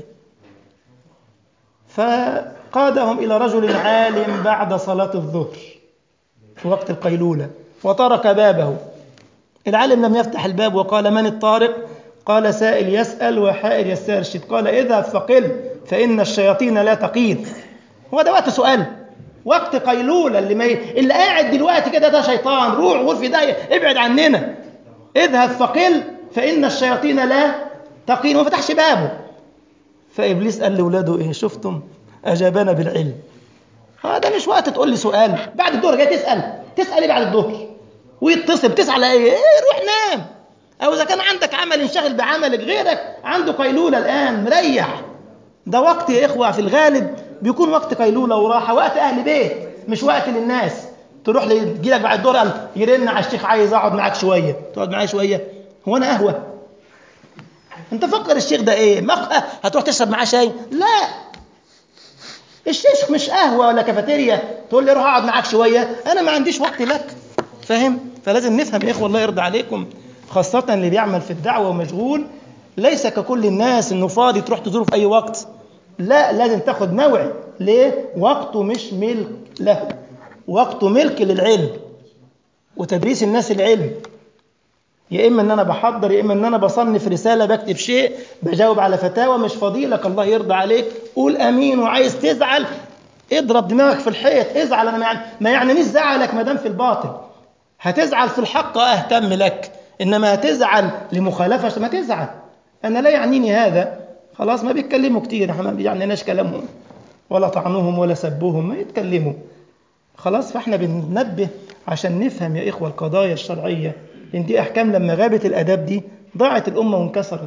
فقادهم إلى رجل عالم بعد صلاة الظهر في وقت القيلولة وطرق بابه العالم لم يفتح الباب وقال من الطارق قال سائل يسأل وحائر يسترشد قال اذهب فقل فإن الشياطين لا تقيل هو ده وقت سؤال وقت قيلولة اللي, ما ي... اللي قاعد دلوقتي كده ده شيطان روح غرفة ده ابعد عننا اذهب فقل فإن الشياطين لا تقين وما فتحش بابه فإبليس قال لأولاده إيه شفتم أجابنا بالعلم هذا مش وقت تقول لي سؤال بعد الظهر جاي تسأل تسأل إيه بعد الظهر ويتصل بتسأل إيه؟, إيه روح نام أو إذا كان عندك عمل انشغل بعملك غيرك عنده قيلولة الآن مريح ده وقت يا إخوة في الغالب بيكون وقت قيلولة وراحة وقت أهل بيت مش وقت للناس تروح تجيلك بعد الظهر قال يرن على الشيخ عايز أقعد معاك شوية تقعد معايا شوية هو أنا قهوة أنت فكر الشيخ ده إيه مقهى هتروح تشرب معاه شاي لا الشيخ مش قهوة ولا كافيتيريا تقول لي روح أقعد معاك شوية أنا ما عنديش وقت لك فاهم فلازم نفهم يا إخوة الله يرضى عليكم خاصة اللي بيعمل في الدعوة ومشغول ليس ككل الناس انه فاضي تروح تزوره في اي وقت لا لازم تاخد موعد ليه وقته مش ملك له وقته ملك للعلم وتدريس الناس العلم يا اما ان انا بحضر يا اما ان انا بصنف رساله بكتب شيء بجاوب على فتاوى مش فضيلك الله يرضى عليك قول امين وعايز تزعل اضرب دماغك في الحيط ازعل انا ما يعني ما يعنينيش زعلك ما دام في الباطل هتزعل في الحق اهتم لك انما هتزعل لمخالفه ما تزعل انا لا يعنيني هذا خلاص ما بيتكلموا كتير احنا ما بيعنيناش كلامهم ولا طعنهم ولا سبوهم ما يتكلموا خلاص فاحنا بننبه عشان نفهم يا اخوه القضايا الشرعيه لان دي احكام لما غابت الاداب دي ضاعت الامه وانكسرت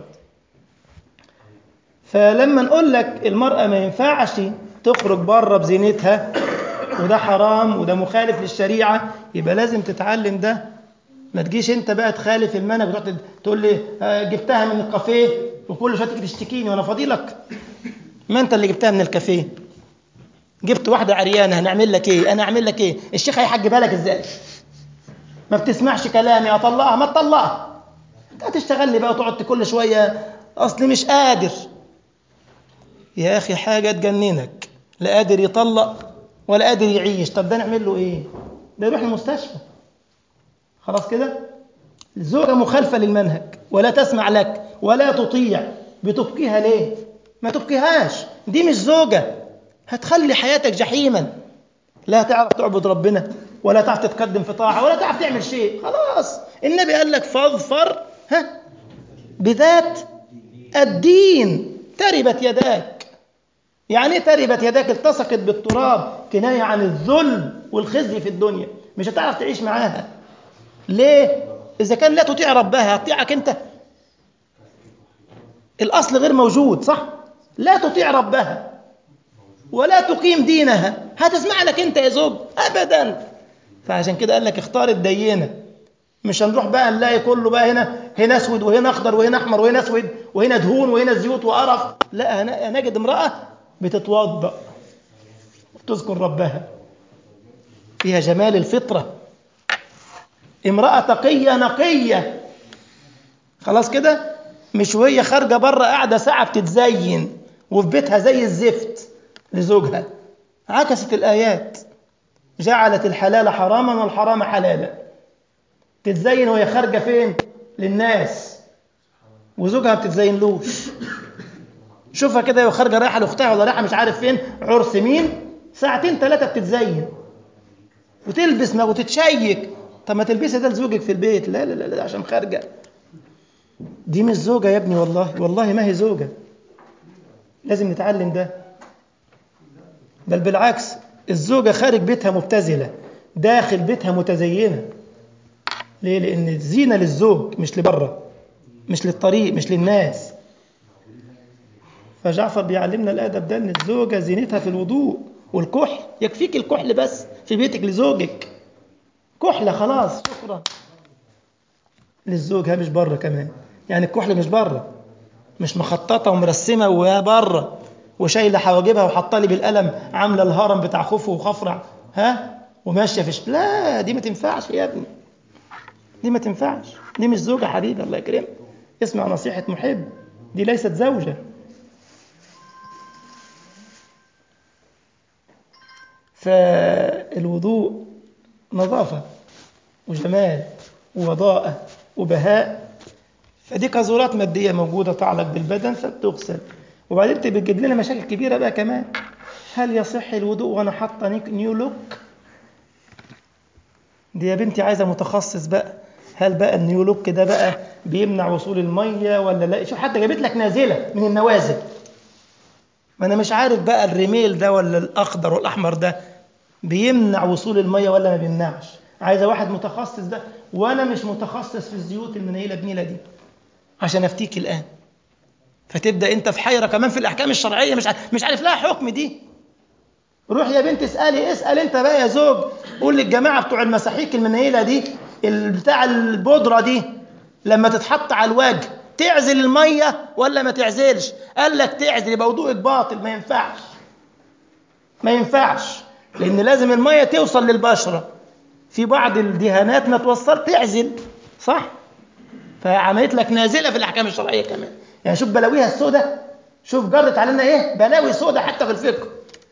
فلما نقول لك المراه ما ينفعش تخرج بره بزينتها وده حرام وده مخالف للشريعه يبقى لازم تتعلم ده ما تجيش انت بقى تخالف المنهج وتقعد تقول لي جبتها من الكافيه وكل شويه تيجي تشتكيني وانا فاضيلك ما انت اللي جبتها من الكافيه جبت واحده عريانه هنعمل لك ايه انا اعمل لك ايه الشيخ هيحجبها لك ازاي ما بتسمعش كلامي اطلقها ما تطلقها انت هتشتغل لي بقى وتقعد كل شويه اصلي مش قادر يا اخي حاجه تجننك لا قادر يطلق ولا قادر يعيش طب ده نعمل له ايه ده يروح المستشفى خلاص كده الزوجة مخالفة للمنهج ولا تسمع لك ولا تطيع بتبكيها ليه ما تبكيهاش دي مش زوجة هتخلي حياتك جحيما لا تعرف تعبد ربنا ولا تعرف تتقدم في طاعة ولا تعرف تعمل شيء خلاص النبي قال لك فاظفر ها بذات الدين تربت يداك يعني ايه تربت يداك التصقت بالتراب كناية عن الذل والخزي في الدنيا مش هتعرف تعيش معاها ليه؟ إذا كان لا تطيع ربها هتطيعك أنت الأصل غير موجود صح؟ لا تطيع ربها ولا تقيم دينها هتسمع لك أنت يا زوج أبدا فعشان كده قال لك اختار الدينة مش هنروح بقى نلاقي كله بقى هنا هنا اسود وهنا اخضر وهنا احمر وهنا اسود وهنا دهون وهنا زيوت وقرف لا نجد امراه بتتوضا تذكر ربها فيها جمال الفطره امرأة تقية نقية خلاص كده مش وهي خارجة بره قاعدة ساعة بتتزين وفي بيتها زي الزفت لزوجها عكست الآيات جعلت الحلال حراما والحرام حلالا تتزين وهي خارجة فين للناس وزوجها ما بتتزينلوش شوفها كده وهي خارجة رايحة لأختها ولا رايحة مش عارف فين عرس مين ساعتين ثلاثة بتتزين وتلبس ما وتتشيك طب ما تلبسي ده لزوجك في البيت لا لا لا, لا عشان خارجه دي مش زوجه يا ابني والله والله ما هي زوجه لازم نتعلم ده بل بالعكس الزوجه خارج بيتها مبتذله داخل بيتها متزينه ليه لان الزينه للزوج مش لبره مش للطريق مش للناس فجعفر بيعلمنا الادب ده ان الزوجه زينتها في الوضوء والكحل يكفيك الكحل بس في بيتك لزوجك كحلة خلاص شكرا للزوج مش بره كمان يعني الكحلة مش بره مش مخططة ومرسمة ويا بره وشايلة حواجبها وحاطة لي بالقلم عاملة الهرم بتاع خوفه وخفرع ها وماشية في ش... لا دي ما تنفعش يا ابني دي ما تنفعش دي مش زوجة حبيبي الله يكرمك اسمع نصيحة محب دي ليست زوجة فالوضوء نظافة وجمال ووضاءة وبهاء فدي قاذورات ماديه موجوده تعلق بالبدن فبتغسل وبعدين انت بتجيب لنا مشاكل كبيره بقى كمان هل يصح الوضوء وانا حاطه نيك- نيو لوك دي يا بنتي عايزه متخصص بقى هل بقى النيو لوك ده بقى بيمنع وصول الميه ولا لا شوف حتى جابت لك نازله من النوازل ما انا مش عارف بقى الريميل ده ولا الاخضر والاحمر ده بيمنع وصول الميه ولا ما بيمنعش عايزه واحد متخصص ده وانا مش متخصص في الزيوت المنيله بنيله دي عشان افتيك الان فتبدا انت في حيره كمان في الاحكام الشرعيه مش عارف مش عارف لها حكم دي روح يا بنت اسالي اسال انت بقى يا زوج قول للجماعه بتوع المساحيك المنيله دي ال- بتاع البودره دي لما تتحط على الوجه تعزل الميه ولا ما تعزلش قال لك تعزل يبقى وضوءك باطل ما ينفعش ما ينفعش لان لازم الميه توصل للبشره في بعض الدهانات ما توصل تعزل صح فعملت لك نازله في الاحكام الشرعيه كمان يعني شوف بلاويها السوداء شوف جرت علينا ايه بلاوي سوداء حتى في الفقه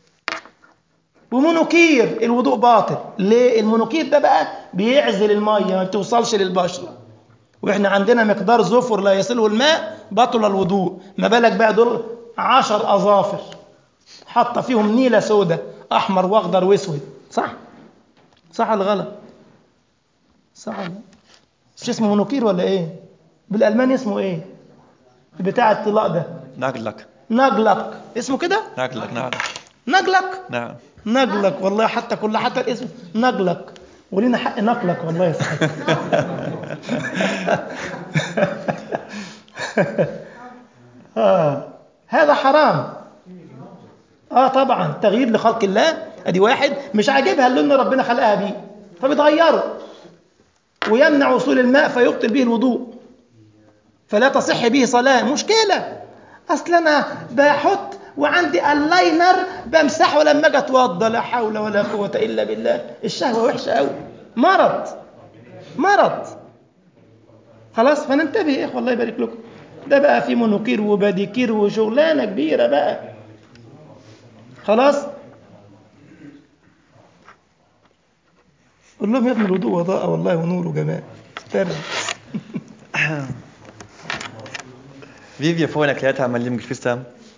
ومونوكير الوضوء باطل ليه المونوكير ده بقى بيعزل الميه ما بتوصلش للبشره واحنا عندنا مقدار زفر لا يصله الماء بطل الوضوء ما بالك بقى دول عشر اظافر حاطه فيهم نيله سوداء احمر واخضر واسود صح صح ولا غلط صح ولا لا؟ مش اسمه مونوكير ولا ايه بالالماني اسمه ايه بتاع الطلاق ده Nagellack. نجلق اسمه كده Nagellack, نعم. نجلق نعم. نجلق والله حتى كل حتى الاسم نجلق ولينا حق نقلق والله يا صاحبي آه. هذا حرام اه طبعا تغيير لخلق الله ادي واحد مش عاجبها اللون اللي ربنا خلقها بيه فبتغيره ويمنع وصول الماء فيبطل به الوضوء فلا تصح به صلاة مشكلة أصل أنا بحط وعندي اللاينر بمسحه لما أجي أتوضى لا حول ولا قوة إلا بالله الشهوة وحشة أوي مرض مرض خلاص فننتبه يا إخوة الله يبارك لكم ده بقى في منوكير وباديكير وشغلانة كبيرة بقى خلاص قول لهم يا ابني الوضوء وضاء والله ونور وجمال استنى Wie wir vorhin erklärt haben, meine lieben Geschwister,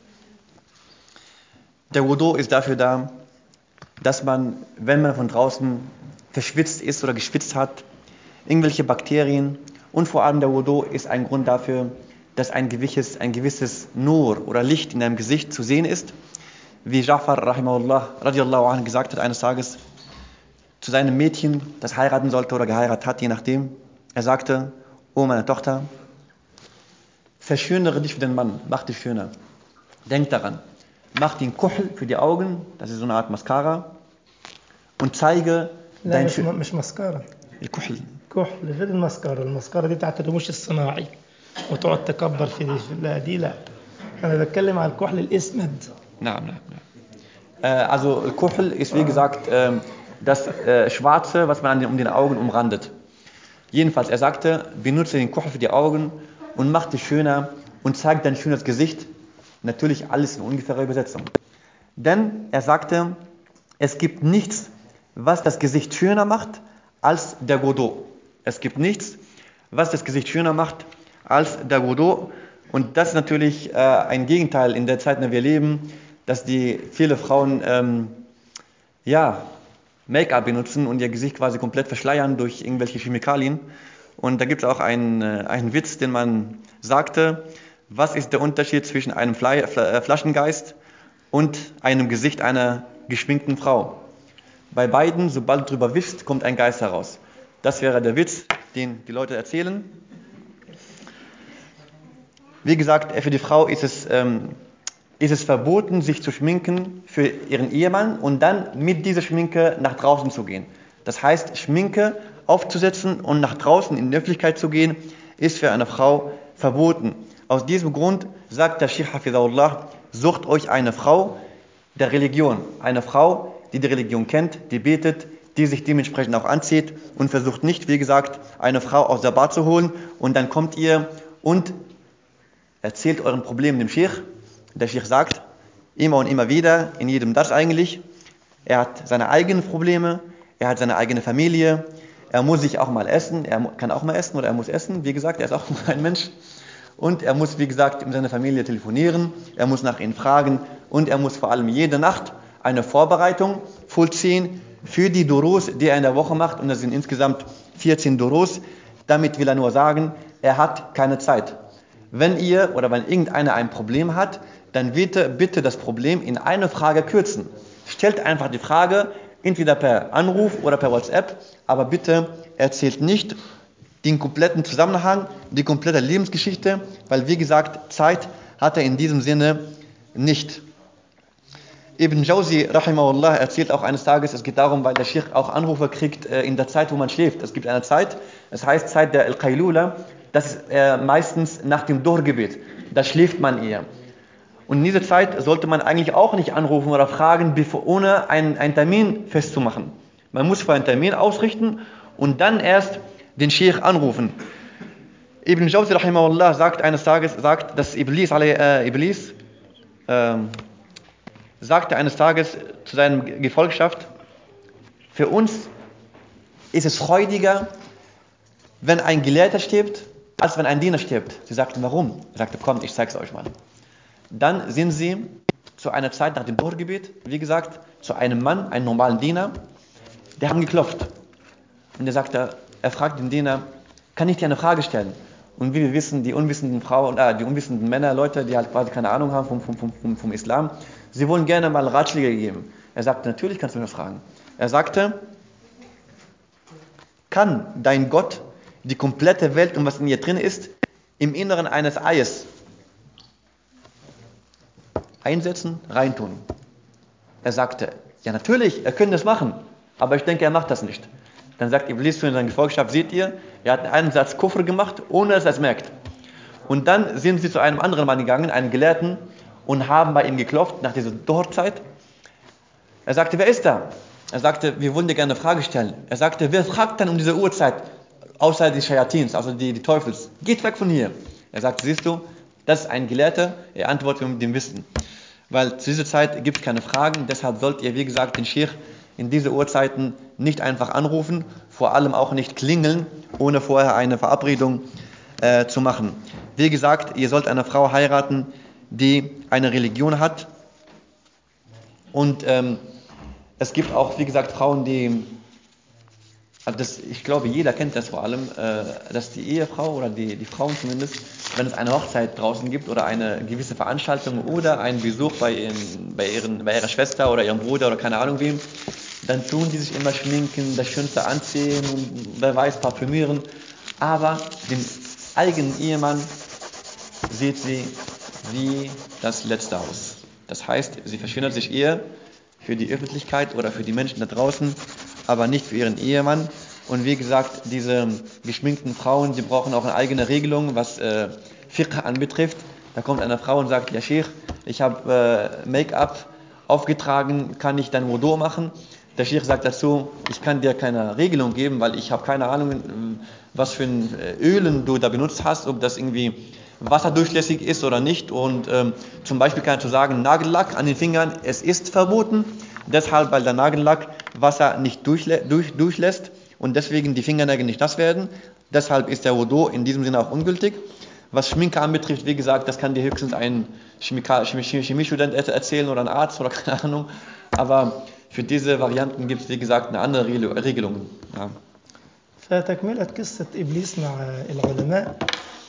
der Wudu ist dafür da, dass man, wenn man von draußen verschwitzt ist oder geschwitzt hat, irgendwelche Bakterien und vor allem der Wudu ist ein Grund dafür, dass ein gewisses, ein gewisses Nur oder Licht in deinem Gesicht zu sehen ist. Wie Jafar rahimahullah radiallahu anh gesagt hat eines Tages zu seinem Mädchen, das heiraten sollte oder geheiratet hat, je nachdem. Er sagte, oh meine Tochter, verschönere dich für den Mann, mach dich schöner. Denk daran, mach den Kuchel für die Augen, das ist so eine Art Mascara, und zeige لا dein مش, schön مش مسكرة الكحل كحل غير المسكرة المسكرة دي بتاعت الرموش الصناعي وتقعد تكبر في دي لا دي لا أنا بتكلم على الكحل الأسمد Nein, nein, nein. Äh, also Kuchel ist wie gesagt ähm, das äh, Schwarze, was man an den, um den Augen umrandet. Jedenfalls, er sagte, benutze den Kuchel für die Augen und mach dich schöner und zeig dein schönes Gesicht. Natürlich alles in ungefährer Übersetzung. Denn er sagte, es gibt nichts, was das Gesicht schöner macht als der Godot. Es gibt nichts, was das Gesicht schöner macht als der Godot. Und das ist natürlich äh, ein Gegenteil in der Zeit, in der wir leben, dass die viele Frauen ähm, ja, Make-up benutzen und ihr Gesicht quasi komplett verschleiern durch irgendwelche Chemikalien. Und da gibt es auch einen, äh, einen Witz, den man sagte, was ist der Unterschied zwischen einem Fle Fla äh, Flaschengeist und einem Gesicht einer geschminkten Frau? Bei beiden, sobald du drüber wischst, kommt ein Geist heraus. Das wäre der Witz, den die Leute erzählen. Wie gesagt, für die Frau ist es, ähm, ist es verboten, sich zu schminken für ihren Ehemann und dann mit dieser Schminke nach draußen zu gehen. Das heißt, Schminke aufzusetzen und nach draußen in die Öffentlichkeit zu gehen, ist für eine Frau verboten. Aus diesem Grund sagt der Sheikh Hafizahullah, sucht euch eine Frau der Religion, eine Frau, die die Religion kennt, die betet, die sich dementsprechend auch anzieht und versucht nicht, wie gesagt, eine Frau aus der Bar zu holen und dann kommt ihr und erzählt euren Problem dem Sheikh. Der Sheikh sagt immer und immer wieder, in jedem das eigentlich, er hat seine eigenen Probleme, er hat seine eigene Familie, er muss sich auch mal essen, er kann auch mal essen oder er muss essen, wie gesagt, er ist auch ein Mensch. und er muss, wie gesagt, mit seiner Familie telefonieren, er muss nach ihnen fragen und er muss vor allem jede Nacht eine Vorbereitung vollziehen für die Durus, die er in der Woche macht und das sind insgesamt 14 Durus. Damit will er nur sagen, er hat keine Zeit. Wenn ihr oder wenn irgendeiner ein Problem hat, dann bitte, bitte das Problem in eine Frage kürzen. Stellt einfach die Frage, entweder per Anruf oder per WhatsApp, aber bitte erzählt nicht den kompletten Zusammenhang, die komplette Lebensgeschichte, weil wie gesagt, Zeit hat er in diesem Sinne nicht. Ibn Jawzi, rahimahullah, erzählt auch eines Tages, es geht darum, weil der Sheikh auch Anrufe kriegt äh, in der Zeit, wo man schläft. Es gibt eine Zeit, es heißt Zeit der Al-Qailula, das ist äh, meistens nach dem Durchgebet. Da schläft man eher. Und in dieser Zeit sollte man eigentlich auch nicht anrufen oder fragen, bevor, ohne einen, einen Termin festzumachen. Man muss vorher einen Termin ausrichten und dann erst den Sheikh anrufen. Ibn Jawzi rahimahullah sagt eines Tages, sagt, dass Iblis, äh, Iblis äh, sagte eines Tages zu seiner Gefolgschaft, für uns ist es freudiger, wenn ein Gelehrter stirbt, als wenn ein Diener stirbt. Sie sagten, warum? Er sagte, kommt, ich zeige es euch mal. Dann sind sie zu einer Zeit nach dem Durchgebet, wie gesagt, zu einem Mann, einem normalen Diener, der haben geklopft. Und er sagte, er fragt den Diener, kann ich dir eine Frage stellen? Und wie wir wissen, die unwissenden Frauen, äh, die unwissenden Männer, Leute, die halt quasi keine Ahnung haben vom, vom, vom, vom Islam, sie wollen gerne mal Ratschläge geben. Er sagte, natürlich kannst du mir fragen. Er sagte, kann dein Gott die komplette Welt und was in ihr drin ist, im Inneren eines Eies einsetzen, reintun? Er sagte, ja natürlich, er könnte das machen, aber ich denke, er macht das nicht. Dann sagt Iblis zu seiner Gefolgschaft, seht ihr, er hat einen Satz Kufr gemacht, ohne dass er es merkt. Und dann sind sie zu einem anderen Mann gegangen, einem Gelehrten, und haben bei ihm geklopft nach dieser Dortzeit. Er sagte, wer ist da? Er sagte, wir wollen dir gerne eine Frage stellen. Er sagte, wer fragt dann um diese Uhrzeit, außer die Shayatins, also die, die Teufels? Geht weg von hier. Er sagte, siehst du, das ist ein Gelehrter, er antwortet mit dem Wissen. Weil zu dieser Zeit gibt es keine Fragen, deshalb sollt ihr, wie gesagt, den Sheikh in diese Uhrzeiten nicht einfach anrufen, vor allem auch nicht klingeln, ohne vorher eine Verabredung äh, zu machen. Wie gesagt, ihr sollt eine Frau heiraten, die eine Religion hat. Und ähm, es gibt auch, wie gesagt, Frauen, die, also das, ich glaube, jeder kennt das vor allem, äh, dass die Ehefrau oder die, die Frauen zumindest, wenn es eine Hochzeit draußen gibt oder eine gewisse Veranstaltung oder einen Besuch bei, ihren, bei, ihren, bei ihrer Schwester oder ihrem Bruder oder keine Ahnung wem, dann tun die sich immer schminken, das Schönste anziehen und wer weiß, parfümieren. Aber den eigenen Ehemann sieht sie wie das letzte Haus. Das heißt, sie verschwindet sich eher für die Öffentlichkeit oder für die Menschen da draußen, aber nicht für ihren Ehemann. Und wie gesagt, diese geschminkten Frauen, die brauchen auch eine eigene Regelung, was äh, Fiqh anbetrifft. Da kommt eine Frau und sagt, ja Sheikh, ich habe äh, Make-up aufgetragen, kann ich dann Wudu machen? Der Sheikh sagt dazu, ich kann dir keine Regelung geben, weil ich habe keine Ahnung, was für ein Ölen du da benutzt hast, ob das irgendwie wasserdurchlässig ist oder nicht. Und ähm, zum Beispiel kann ich zu sagen, Nagellack an den Fingern, es ist verboten. Deshalb, weil der Nagellack Wasser nicht durchlä durch, durchlässt und deswegen die Fingernägel nicht nass werden. Deshalb ist der Wudu in diesem Sinne auch ungültig. Was Schminke anbetrifft, wie gesagt, das kann dir höchstens ein Chemiestudent erzählen oder ein Arzt oder keine Ahnung. Aber für diese Varianten gibt es, wie gesagt, eine andere Regelung. Ja. فتكملة قصة إبليس مع العلماء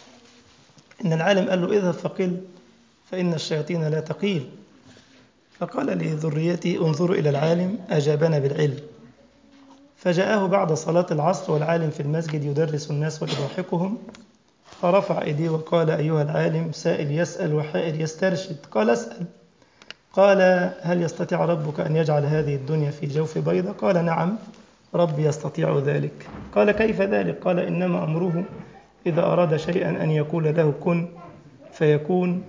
إن العالم قال له اذهب فقل فإن الشياطين لا تقيل فقال لذريته انظروا إلى العالم أجابنا بالعلم فجاءه بعد صلاة العصر والعالم في المسجد يدرس الناس ويضحكهم فرفع ايديه وقال ايها العالم سائل يسال وحائر يسترشد قال اسال قال هل يستطيع ربك ان يجعل هذه الدنيا في جوف بيضه قال نعم ربي يستطيع ذلك قال كيف ذلك قال انما امره اذا اراد شيئا ان يقول له كن فيكون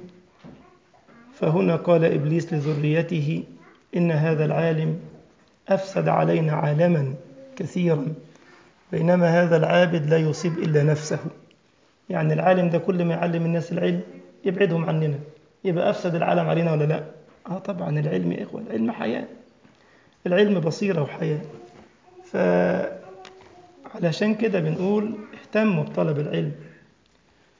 فهنا قال ابليس لذريته ان هذا العالم افسد علينا عالما كثيرا بينما هذا العابد لا يصيب الا نفسه يعني العالم ده كل ما يعلم الناس العلم يبعدهم عننا يبقى أفسد العالم علينا ولا لا آه طبعا العلم يا إخوة العلم حياة العلم بصيرة وحياة فعلشان كده بنقول اهتموا بطلب العلم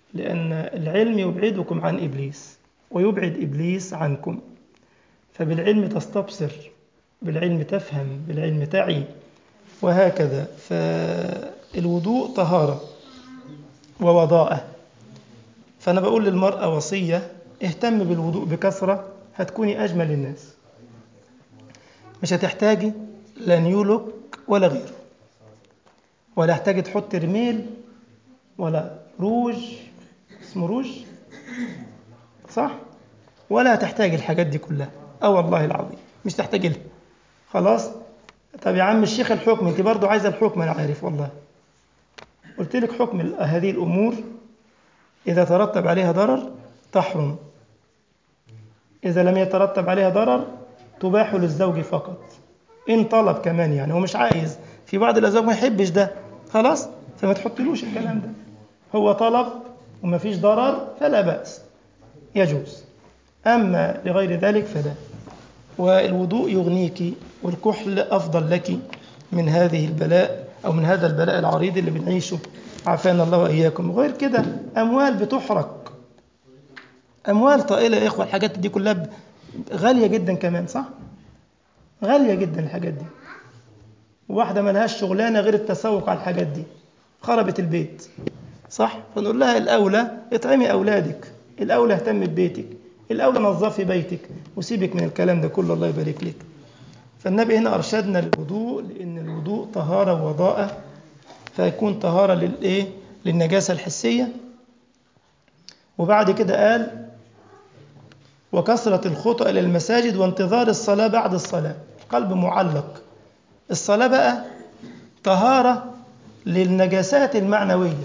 لأن العلم يبعدكم عن إبليس ويبعد إبليس عنكم فبالعلم تستبصر بالعلم تفهم بالعلم تعي وهكذا فالوضوء طهارة ووضاءة فأنا بقول للمرأة وصية اهتم بالوضوء بكثرة هتكوني أجمل الناس مش هتحتاجي لا نيولوك ولا غيره ولا هتحتاجي تحط رميل ولا روج اسمه روج صح ولا هتحتاج الحاجات دي كلها اه والله العظيم مش تحتاج لها خلاص طب يا عم الشيخ الحكم انت برضو عايزه الحكم انا عارف والله قلت لك حكم هذه الامور اذا ترتب عليها ضرر تحرم اذا لم يترتب عليها ضرر تباح للزوج فقط ان طلب كمان يعني هو مش عايز في بعض الازواج ما يحبش ده خلاص فما تحطلوش الكلام ده هو طلب وما فيش ضرر فلا بأس يجوز أما لغير ذلك فلا والوضوء يغنيك والكحل أفضل لك من هذه البلاء أو من هذا البلاء العريض اللي بنعيشه عافانا الله وإياكم وغير كده أموال بتحرق أموال طائلة يا إخوة الحاجات دي كلها غالية جدا كمان صح؟ غالية جدا الحاجات دي واحدة ملهاش شغلانة غير التسوق على الحاجات دي خربت البيت صح فنقول لها الأولى اطعمي أولادك الأولى اهتم ببيتك الأولى نظفي بيتك وسيبك من الكلام ده كله الله يبارك لك فالنبي هنا أرشدنا للوضوء لأن الوضوء طهارة ووضاءة فيكون طهارة للإيه للنجاسة الحسية وبعد كده قال وكثرة الخطأ إلى المساجد وانتظار الصلاة بعد الصلاة قلب معلق الصلاة بقى طهارة للنجاسات المعنوية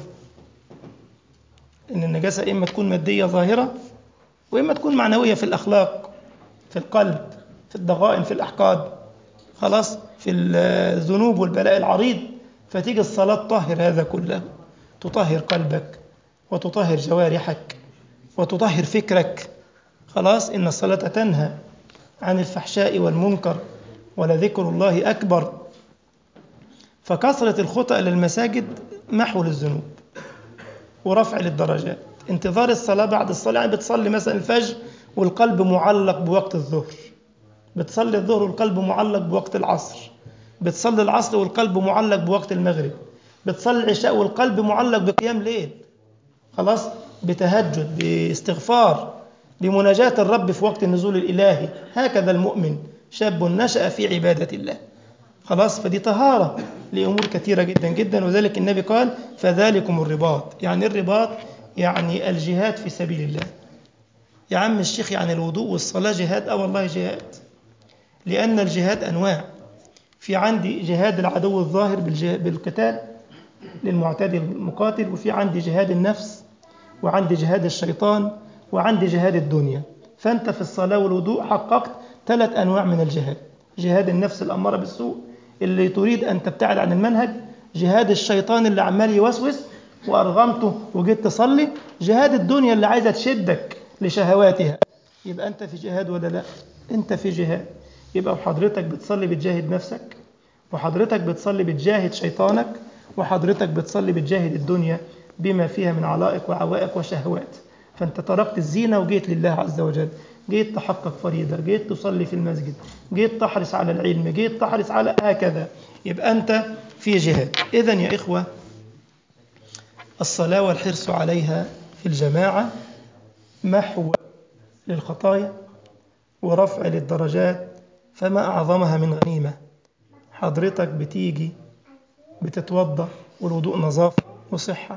إن النجاسة إما تكون مادية ظاهرة وإما تكون معنوية في الأخلاق في القلب في الضغائن في الأحقاد خلاص في الذنوب والبلاء العريض فتيجي الصلاة تطهر هذا كله تطهر قلبك وتطهر جوارحك وتطهر فكرك خلاص إن الصلاة تنهى عن الفحشاء والمنكر ولذكر الله أكبر فكثرة الخطأ للمساجد محو للذنوب ورفع للدرجات انتظار الصلاة بعد الصلاة يعني بتصلي مثلا الفجر والقلب معلق بوقت الظهر بتصلي الظهر والقلب معلق بوقت العصر بتصلي العصر والقلب معلق بوقت المغرب بتصلي العشاء والقلب معلق بقيام ليل خلاص بتهجد باستغفار بمناجاة الرب في وقت النزول الإلهي هكذا المؤمن شاب نشأ في عبادة الله خلاص فدي طهارة لأمور كثيرة جدا جدا وذلك النبي قال فذلكم الرباط يعني الرباط يعني الجهاد في سبيل الله يا عم الشيخ يعني الوضوء والصلاة جهاد أو والله جهاد لأن الجهاد أنواع في عندي جهاد العدو الظاهر بالقتال للمعتدي المقاتل وفي عندي جهاد النفس وعندي جهاد الشيطان وعندي جهاد الدنيا فأنت في الصلاة والوضوء حققت ثلاث أنواع من الجهاد جهاد النفس الأمارة بالسوء اللي تريد أن تبتعد عن المنهج جهاد الشيطان اللي عمال يوسوس وأرغمته وجيت تصلي جهاد الدنيا اللي عايزة تشدك لشهواتها يبقى أنت في جهاد ولا لا أنت في جهاد يبقى وحضرتك بتصلي بتجاهد نفسك وحضرتك بتصلي بتجاهد شيطانك وحضرتك بتصلي بتجاهد الدنيا بما فيها من علائق وعوائق وشهوات فأنت تركت الزينة وجيت لله عز وجل جيت تحقق فريضة جيت تصلي في المسجد جيت تحرص على العلم جيت تحرص على هكذا يبقى أنت في جهاد إذا يا إخوة الصلاة والحرص عليها في الجماعة محو للخطايا ورفع للدرجات فما أعظمها من غنيمة حضرتك بتيجي بتتوضأ والوضوء نظافة وصحة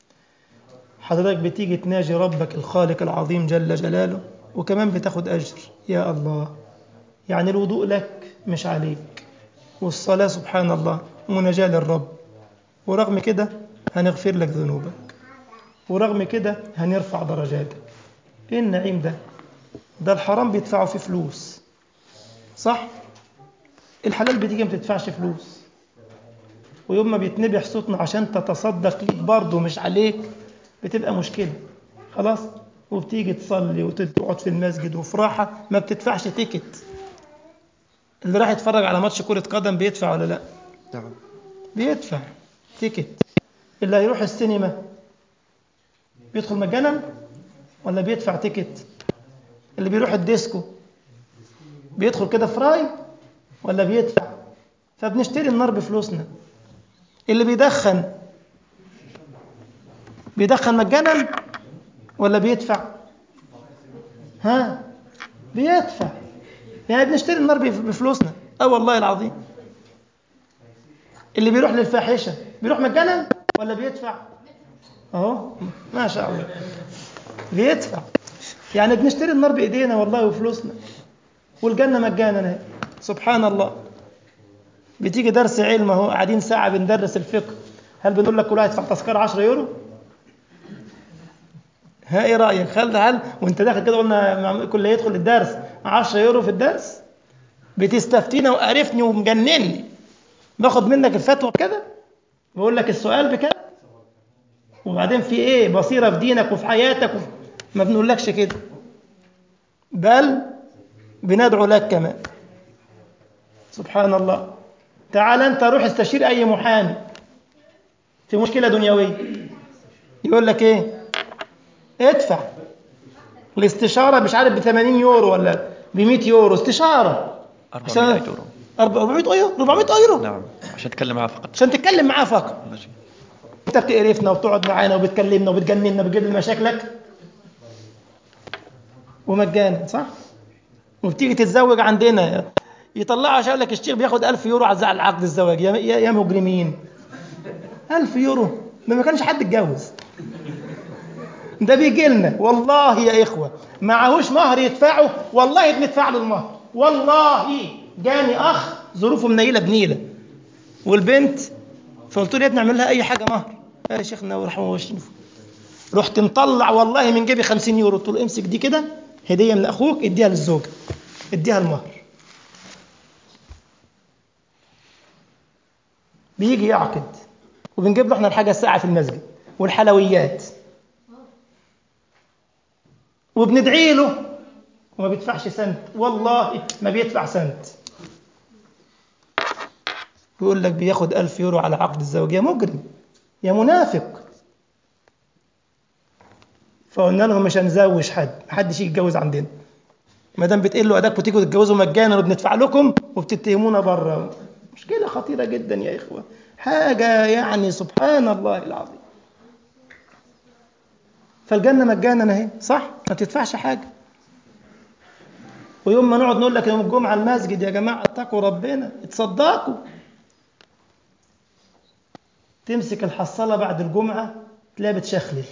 حضرتك بتيجي تناجي ربك الخالق العظيم جل جلاله وكمان بتاخد أجر يا الله يعني الوضوء لك مش عليك والصلاة سبحان الله مناجاة للرب ورغم كده هنغفر لك ذنوبك ورغم كده هنرفع درجاتك ايه النعيم ده ده الحرام بيدفعوا فيه فلوس صح الحلال بتيجي ما بتدفعش فلوس ويوم ما بيتنبح صوتنا عشان تتصدق ليك برضه مش عليك بتبقى مشكلة خلاص وبتيجي تصلي وتقعد في المسجد وفي راحة ما بتدفعش تيكت اللي راح يتفرج على ماتش كرة قدم بيدفع ولا لا نعم بيدفع تيكت اللي هيروح السينما بيدخل مجانا ولا بيدفع تيكت اللي بيروح الديسكو بيدخل كده فراي ولا بيدفع فبنشتري النار بفلوسنا اللي بيدخن بيدخن مجانا ولا بيدفع ها بيدفع يعني بنشتري النار بف- بفلوسنا اه والله العظيم اللي بيروح للفاحشه بيروح مجانا ولا بيدفع اهو ما شاء الله بيدفع يعني بنشتري النار بايدينا والله وفلوسنا والجنه مجانا اهي سبحان الله بتيجي درس علم اهو قاعدين ساعه بندرس الفقه هل بنقول لك كل واحد يدفع تذكره 10 يورو ها ايه رايك هل هل وانت داخل كده قلنا مع- كل اللي يدخل الدرس 10 يورو في الدرس بتستفتينا وقرفني ومجنني باخد منك الفتوى بكده بقول لك السؤال بكده وبعدين في ايه بصيره في دينك وفي حياتك وفي... ما بنقولكش كده بل بندعو لك كمان سبحان الله تعال انت روح استشير اي محامي في مشكله دنيويه يقول لك ايه ادفع الاستشاره مش عارف ب 80 يورو ولا ب 100 يورو استشاره 400 يورو 400 يورو 400 يورو نعم عشان اتكلم معاه فقط عشان تتكلم معاه فقط ماشي انت بتقرفنا وبتقعد معانا وبتكلمنا وبتجننا وبتجيب لنا مشاكلك ومجانا صح؟ وبتيجي تتزوج عندنا يطلعوا عشان يقول لك الشيخ بياخد 1000 يورو على زعل عقد الزواج يا يا يا مجرمين 1000 يورو ده ما كانش حد اتجوز ده بيجي لنا والله يا اخوه معهوش مهر يدفعه والله بندفع له المهر والله جاني اخ ظروفه منيله بنيله والبنت فقلت له يا ابني اعمل لها اي حاجه مهر قال يا شيخنا ورحمه وشرف رحت مطلع والله من جيبي 50 يورو قلت له امسك دي كده هديه من اخوك اديها للزوجه اديها المهر بيجي يعقد وبنجيب له احنا الحاجه الساعه في المسجد والحلويات وبندعي له وما بيدفعش سنت والله ما بيدفع سنت يقول لك بياخد ألف يورو على عقد الزواج يا مجرم يا منافق فقلنا لهم مش هنزوج حد محدش يجي يتجوز عندنا ما دام بتقل له اداك وتيجوا تتجوزوا مجانا وبندفع لكم وبتتهمونا بره مشكله خطيره جدا يا اخوه حاجه يعني سبحان الله العظيم فالجنه مجانا اهي صح ما تدفعش حاجه ويوم ما نقعد نقول لك يوم الجمعه المسجد يا جماعه اتقوا ربنا اتصدقوا تمسك الحصاله بعد الجمعه تلاقيها بتشخلل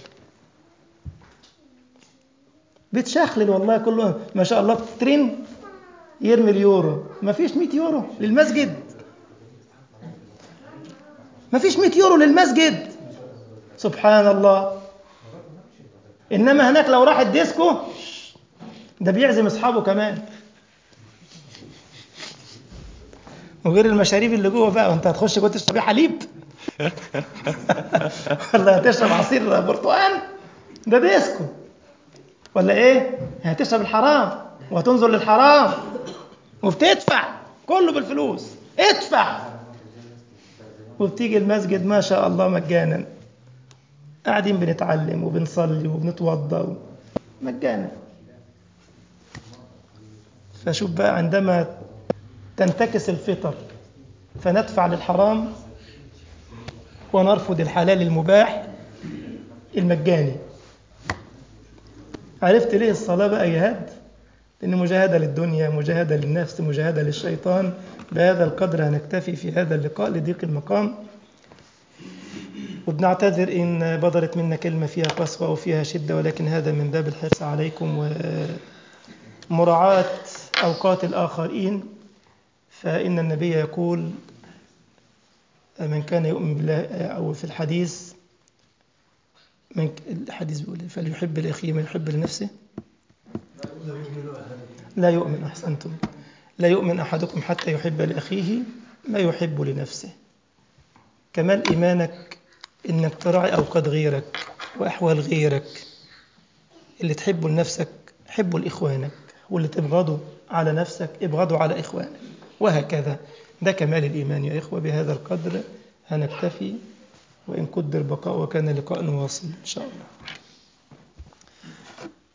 بتشخلل والله كله ما شاء الله ترين يرمي اليورو ما فيش 100 يورو للمسجد ما فيش 100 يورو للمسجد سبحان الله انما هناك لو راح الديسكو ده بيعزم اصحابه كمان وغير المشاريب اللي جوه بقى وانت هتخش جوه تشرب حليب ولا هتشرب عصير برتقال ده ديسكو ولا ايه هتشرب الحرام وهتنظر للحرام وبتدفع كله بالفلوس ادفع وبتيجي المسجد ما شاء الله مجانا قاعدين بنتعلم وبنصلي وبنتوضا مجانا فشوف بقى عندما تنتكس الفطر فندفع للحرام ونرفض الحلال المباح المجاني عرفت ليه الصلاة بقى جهاد؟ لأن مجاهدة للدنيا مجاهدة للنفس مجاهدة للشيطان بهذا القدر هنكتفي في هذا اللقاء لضيق المقام وبنعتذر إن بدرت منا كلمة فيها قسوة وفيها شدة ولكن هذا من باب الحرص عليكم ومراعاة أوقات الآخرين فإن النبي يقول من كان يؤمن بالله أو في الحديث من الحديث بيقول إيه؟ فليحب لأخيه ما يحب لنفسه لا يؤمن أحسنتم لا يؤمن أحدكم حتى يحب لأخيه ما يحب لنفسه كمال إيمانك إنك تراعي أوقات غيرك وأحوال غيرك اللي تحبه لنفسك حبه لإخوانك واللي تبغضه على نفسك ابغضه على إخوانك وهكذا ده كمال الإيمان يا إخوة بهذا القدر هنكتفي وإن قدر بقاء وكان لقاء واصل إن شاء الله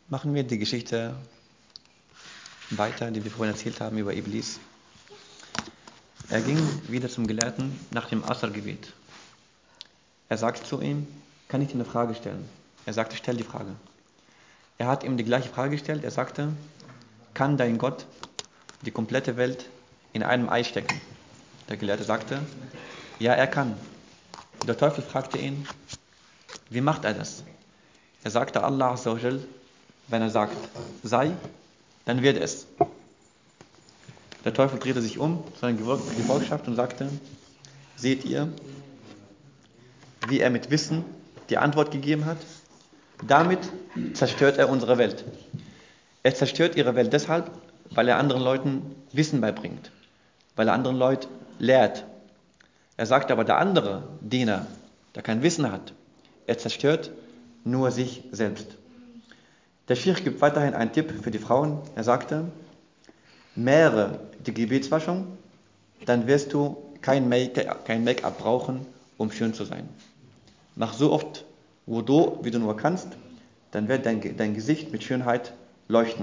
Machen wir die Geschichte weiter, die wir vorhin erzählt haben über Iblis. Er ging wieder zum Gelehrten nach dem Asr-Gebet. Er sagte zu ihm, kann ich dir eine Frage stellen? Er sagte, stell die Frage. Er hat ihm die gleiche Frage gestellt. Er sagte, kann dein Gott die komplette Welt in einem Ei stecken? Der Gelehrte sagte, ja, er kann. Der Teufel fragte ihn, wie macht er das? Er sagte Allah Azzawajal, wenn er sagt, sei, dann wird es. Der Teufel drehte sich um zu seiner Gefolgschaft und sagte, seht ihr, wie er mit Wissen die Antwort gegeben hat? Damit zerstört er unsere Welt. Er zerstört ihre Welt deshalb, weil er anderen Leuten Wissen beibringt, weil er anderen Leuten lehrt. Er sagt aber, der andere Diener, der kein Wissen hat, er zerstört nur sich selbst. Der Schirch gibt weiterhin einen Tipp für die Frauen. Er sagte, mehre die Gebetswaschung, dann wirst du kein Make-up brauchen, um schön zu sein. Mach so oft Wudu, wie du nur kannst, dann wird dein, dein Gesicht mit Schönheit leuchten.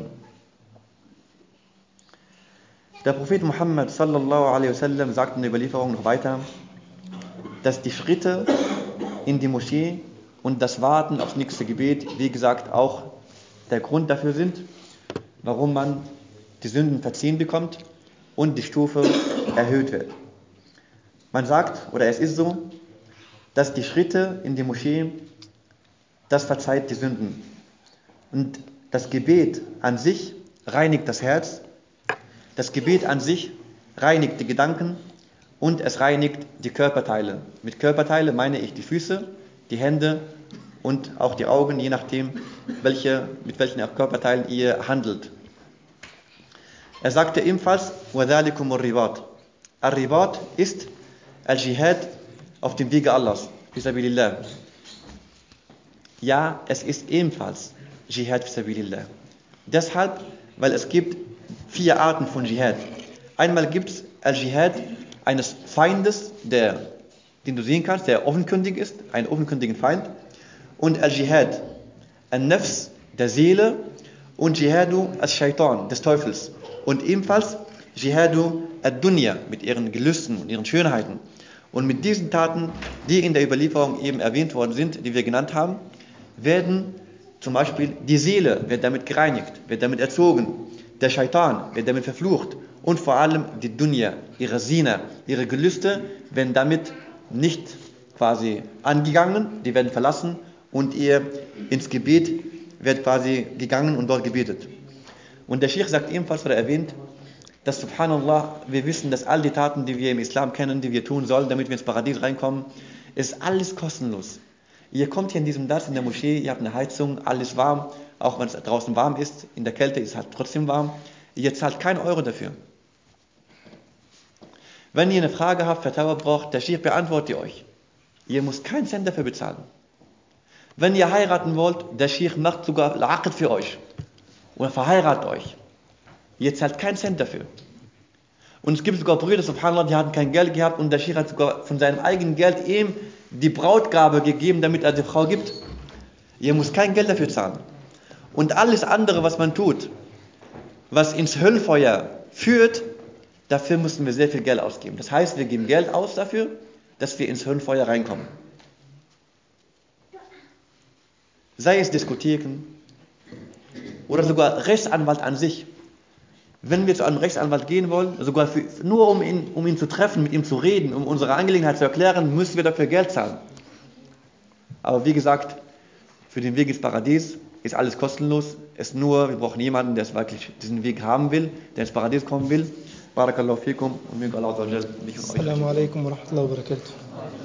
Der Prophet Muhammad sallallahu alaihi wasallam sagt in der Überlieferung noch weiter, dass die Schritte in die Moschee und das Warten aufs nächste Gebet, wie gesagt, auch der Grund dafür sind, warum man die Sünden verziehen bekommt und die Stufe erhöht wird. Man sagt, oder es ist so, dass die Schritte in die Moschee, das verzeiht die Sünden. Und das Gebet an sich reinigt das Herz, das Gebet an sich reinigt die Gedanken und es reinigt die Körperteile. Mit Körperteile meine ich die Füße, die Hände und auch die Augen, je nachdem, welche, mit welchen Körperteilen ihr handelt. Er sagte ebenfalls, وَذَلِكُمُ الرِّبَاطِ Al-Ribat ist Al-Jihad auf dem Wege Allahs, Fisabilillah. Ja, es ist ebenfalls Jihad Fisabilillah. Deshalb, weil es gibt vier Arten von Jihad. Einmal gibt es Al-Jihad eines Feindes, der, den du sehen kannst, der offenkundig ist, einen offenkundigen Feind. Und Al-Jihad, Al-Nafs, der Seele, und Jihadu Al-Shaitan, des Teufels. Und ebenfalls Jihadu Ad-Dunya, mit ihren Gelüsten und ihren Schönheiten. Und mit diesen Taten, die in der Überlieferung eben erwähnt worden sind, die wir genannt haben, werden zum Beispiel die Seele wird damit gereinigt, wird damit erzogen, der Shaitan wird damit verflucht und vor allem die Dunya, ihre Sina, ihre Gelüste werden damit nicht quasi angegangen, die werden verlassen und ihr ins Gebet wird quasi gegangen und dort gebetet. Und der Sheikh sagt ebenfalls oder erwähnt, dass subhanallah, wir wissen, dass all die Taten, die wir im Islam kennen, die wir tun sollen, damit wir ins Paradies reinkommen, ist alles kostenlos. Ihr kommt hier in diesem Dars in der Moschee, ihr habt eine Heizung, alles warm, auch wenn es draußen warm ist, in der Kälte ist es halt trotzdem warm. Ihr zahlt keinen Euro dafür. Wenn ihr eine Frage habt, Vertrauer braucht, der Sheikh beantwortet ihr euch. Ihr müsst keinen Cent dafür bezahlen. Wenn ihr heiraten wollt, der Sheikh macht sogar Laqid für euch. Oder verheiratet euch. Ihr zahlt keinen Cent dafür. Und es gibt sogar Brüder, subhanallah, die hatten kein Geld gehabt und der Sheikh hat sogar von seinem eigenen Geld ihm die Brautgabe gegeben, damit er die Frau gibt. Ihr müsst kein Geld dafür zahlen. Und alles andere, was man tut, was ins Höllfeuer führt, dafür müssen wir sehr viel Geld ausgeben. Das heißt, wir geben Geld aus dafür, dass wir ins Höllfeuer reinkommen. Sei es Diskotheken oder sogar Rechtsanwalt an sich. Wenn wir zu einem Rechtsanwalt gehen wollen, sogar für, nur um ihn, um ihn zu treffen, mit ihm zu reden, um unsere Angelegenheit zu erklären, müssen wir dafür Geld zahlen. Aber wie gesagt, für den Weg ins Paradies ist alles kostenlos. Es nur, wir brauchen jemanden, der es wirklich diesen Weg haben will, der ins Paradies kommen will. Barakallahu fikum und möge Allah mich und euch. Assalamu alaikum wa rahmatullahi wa barakatuh.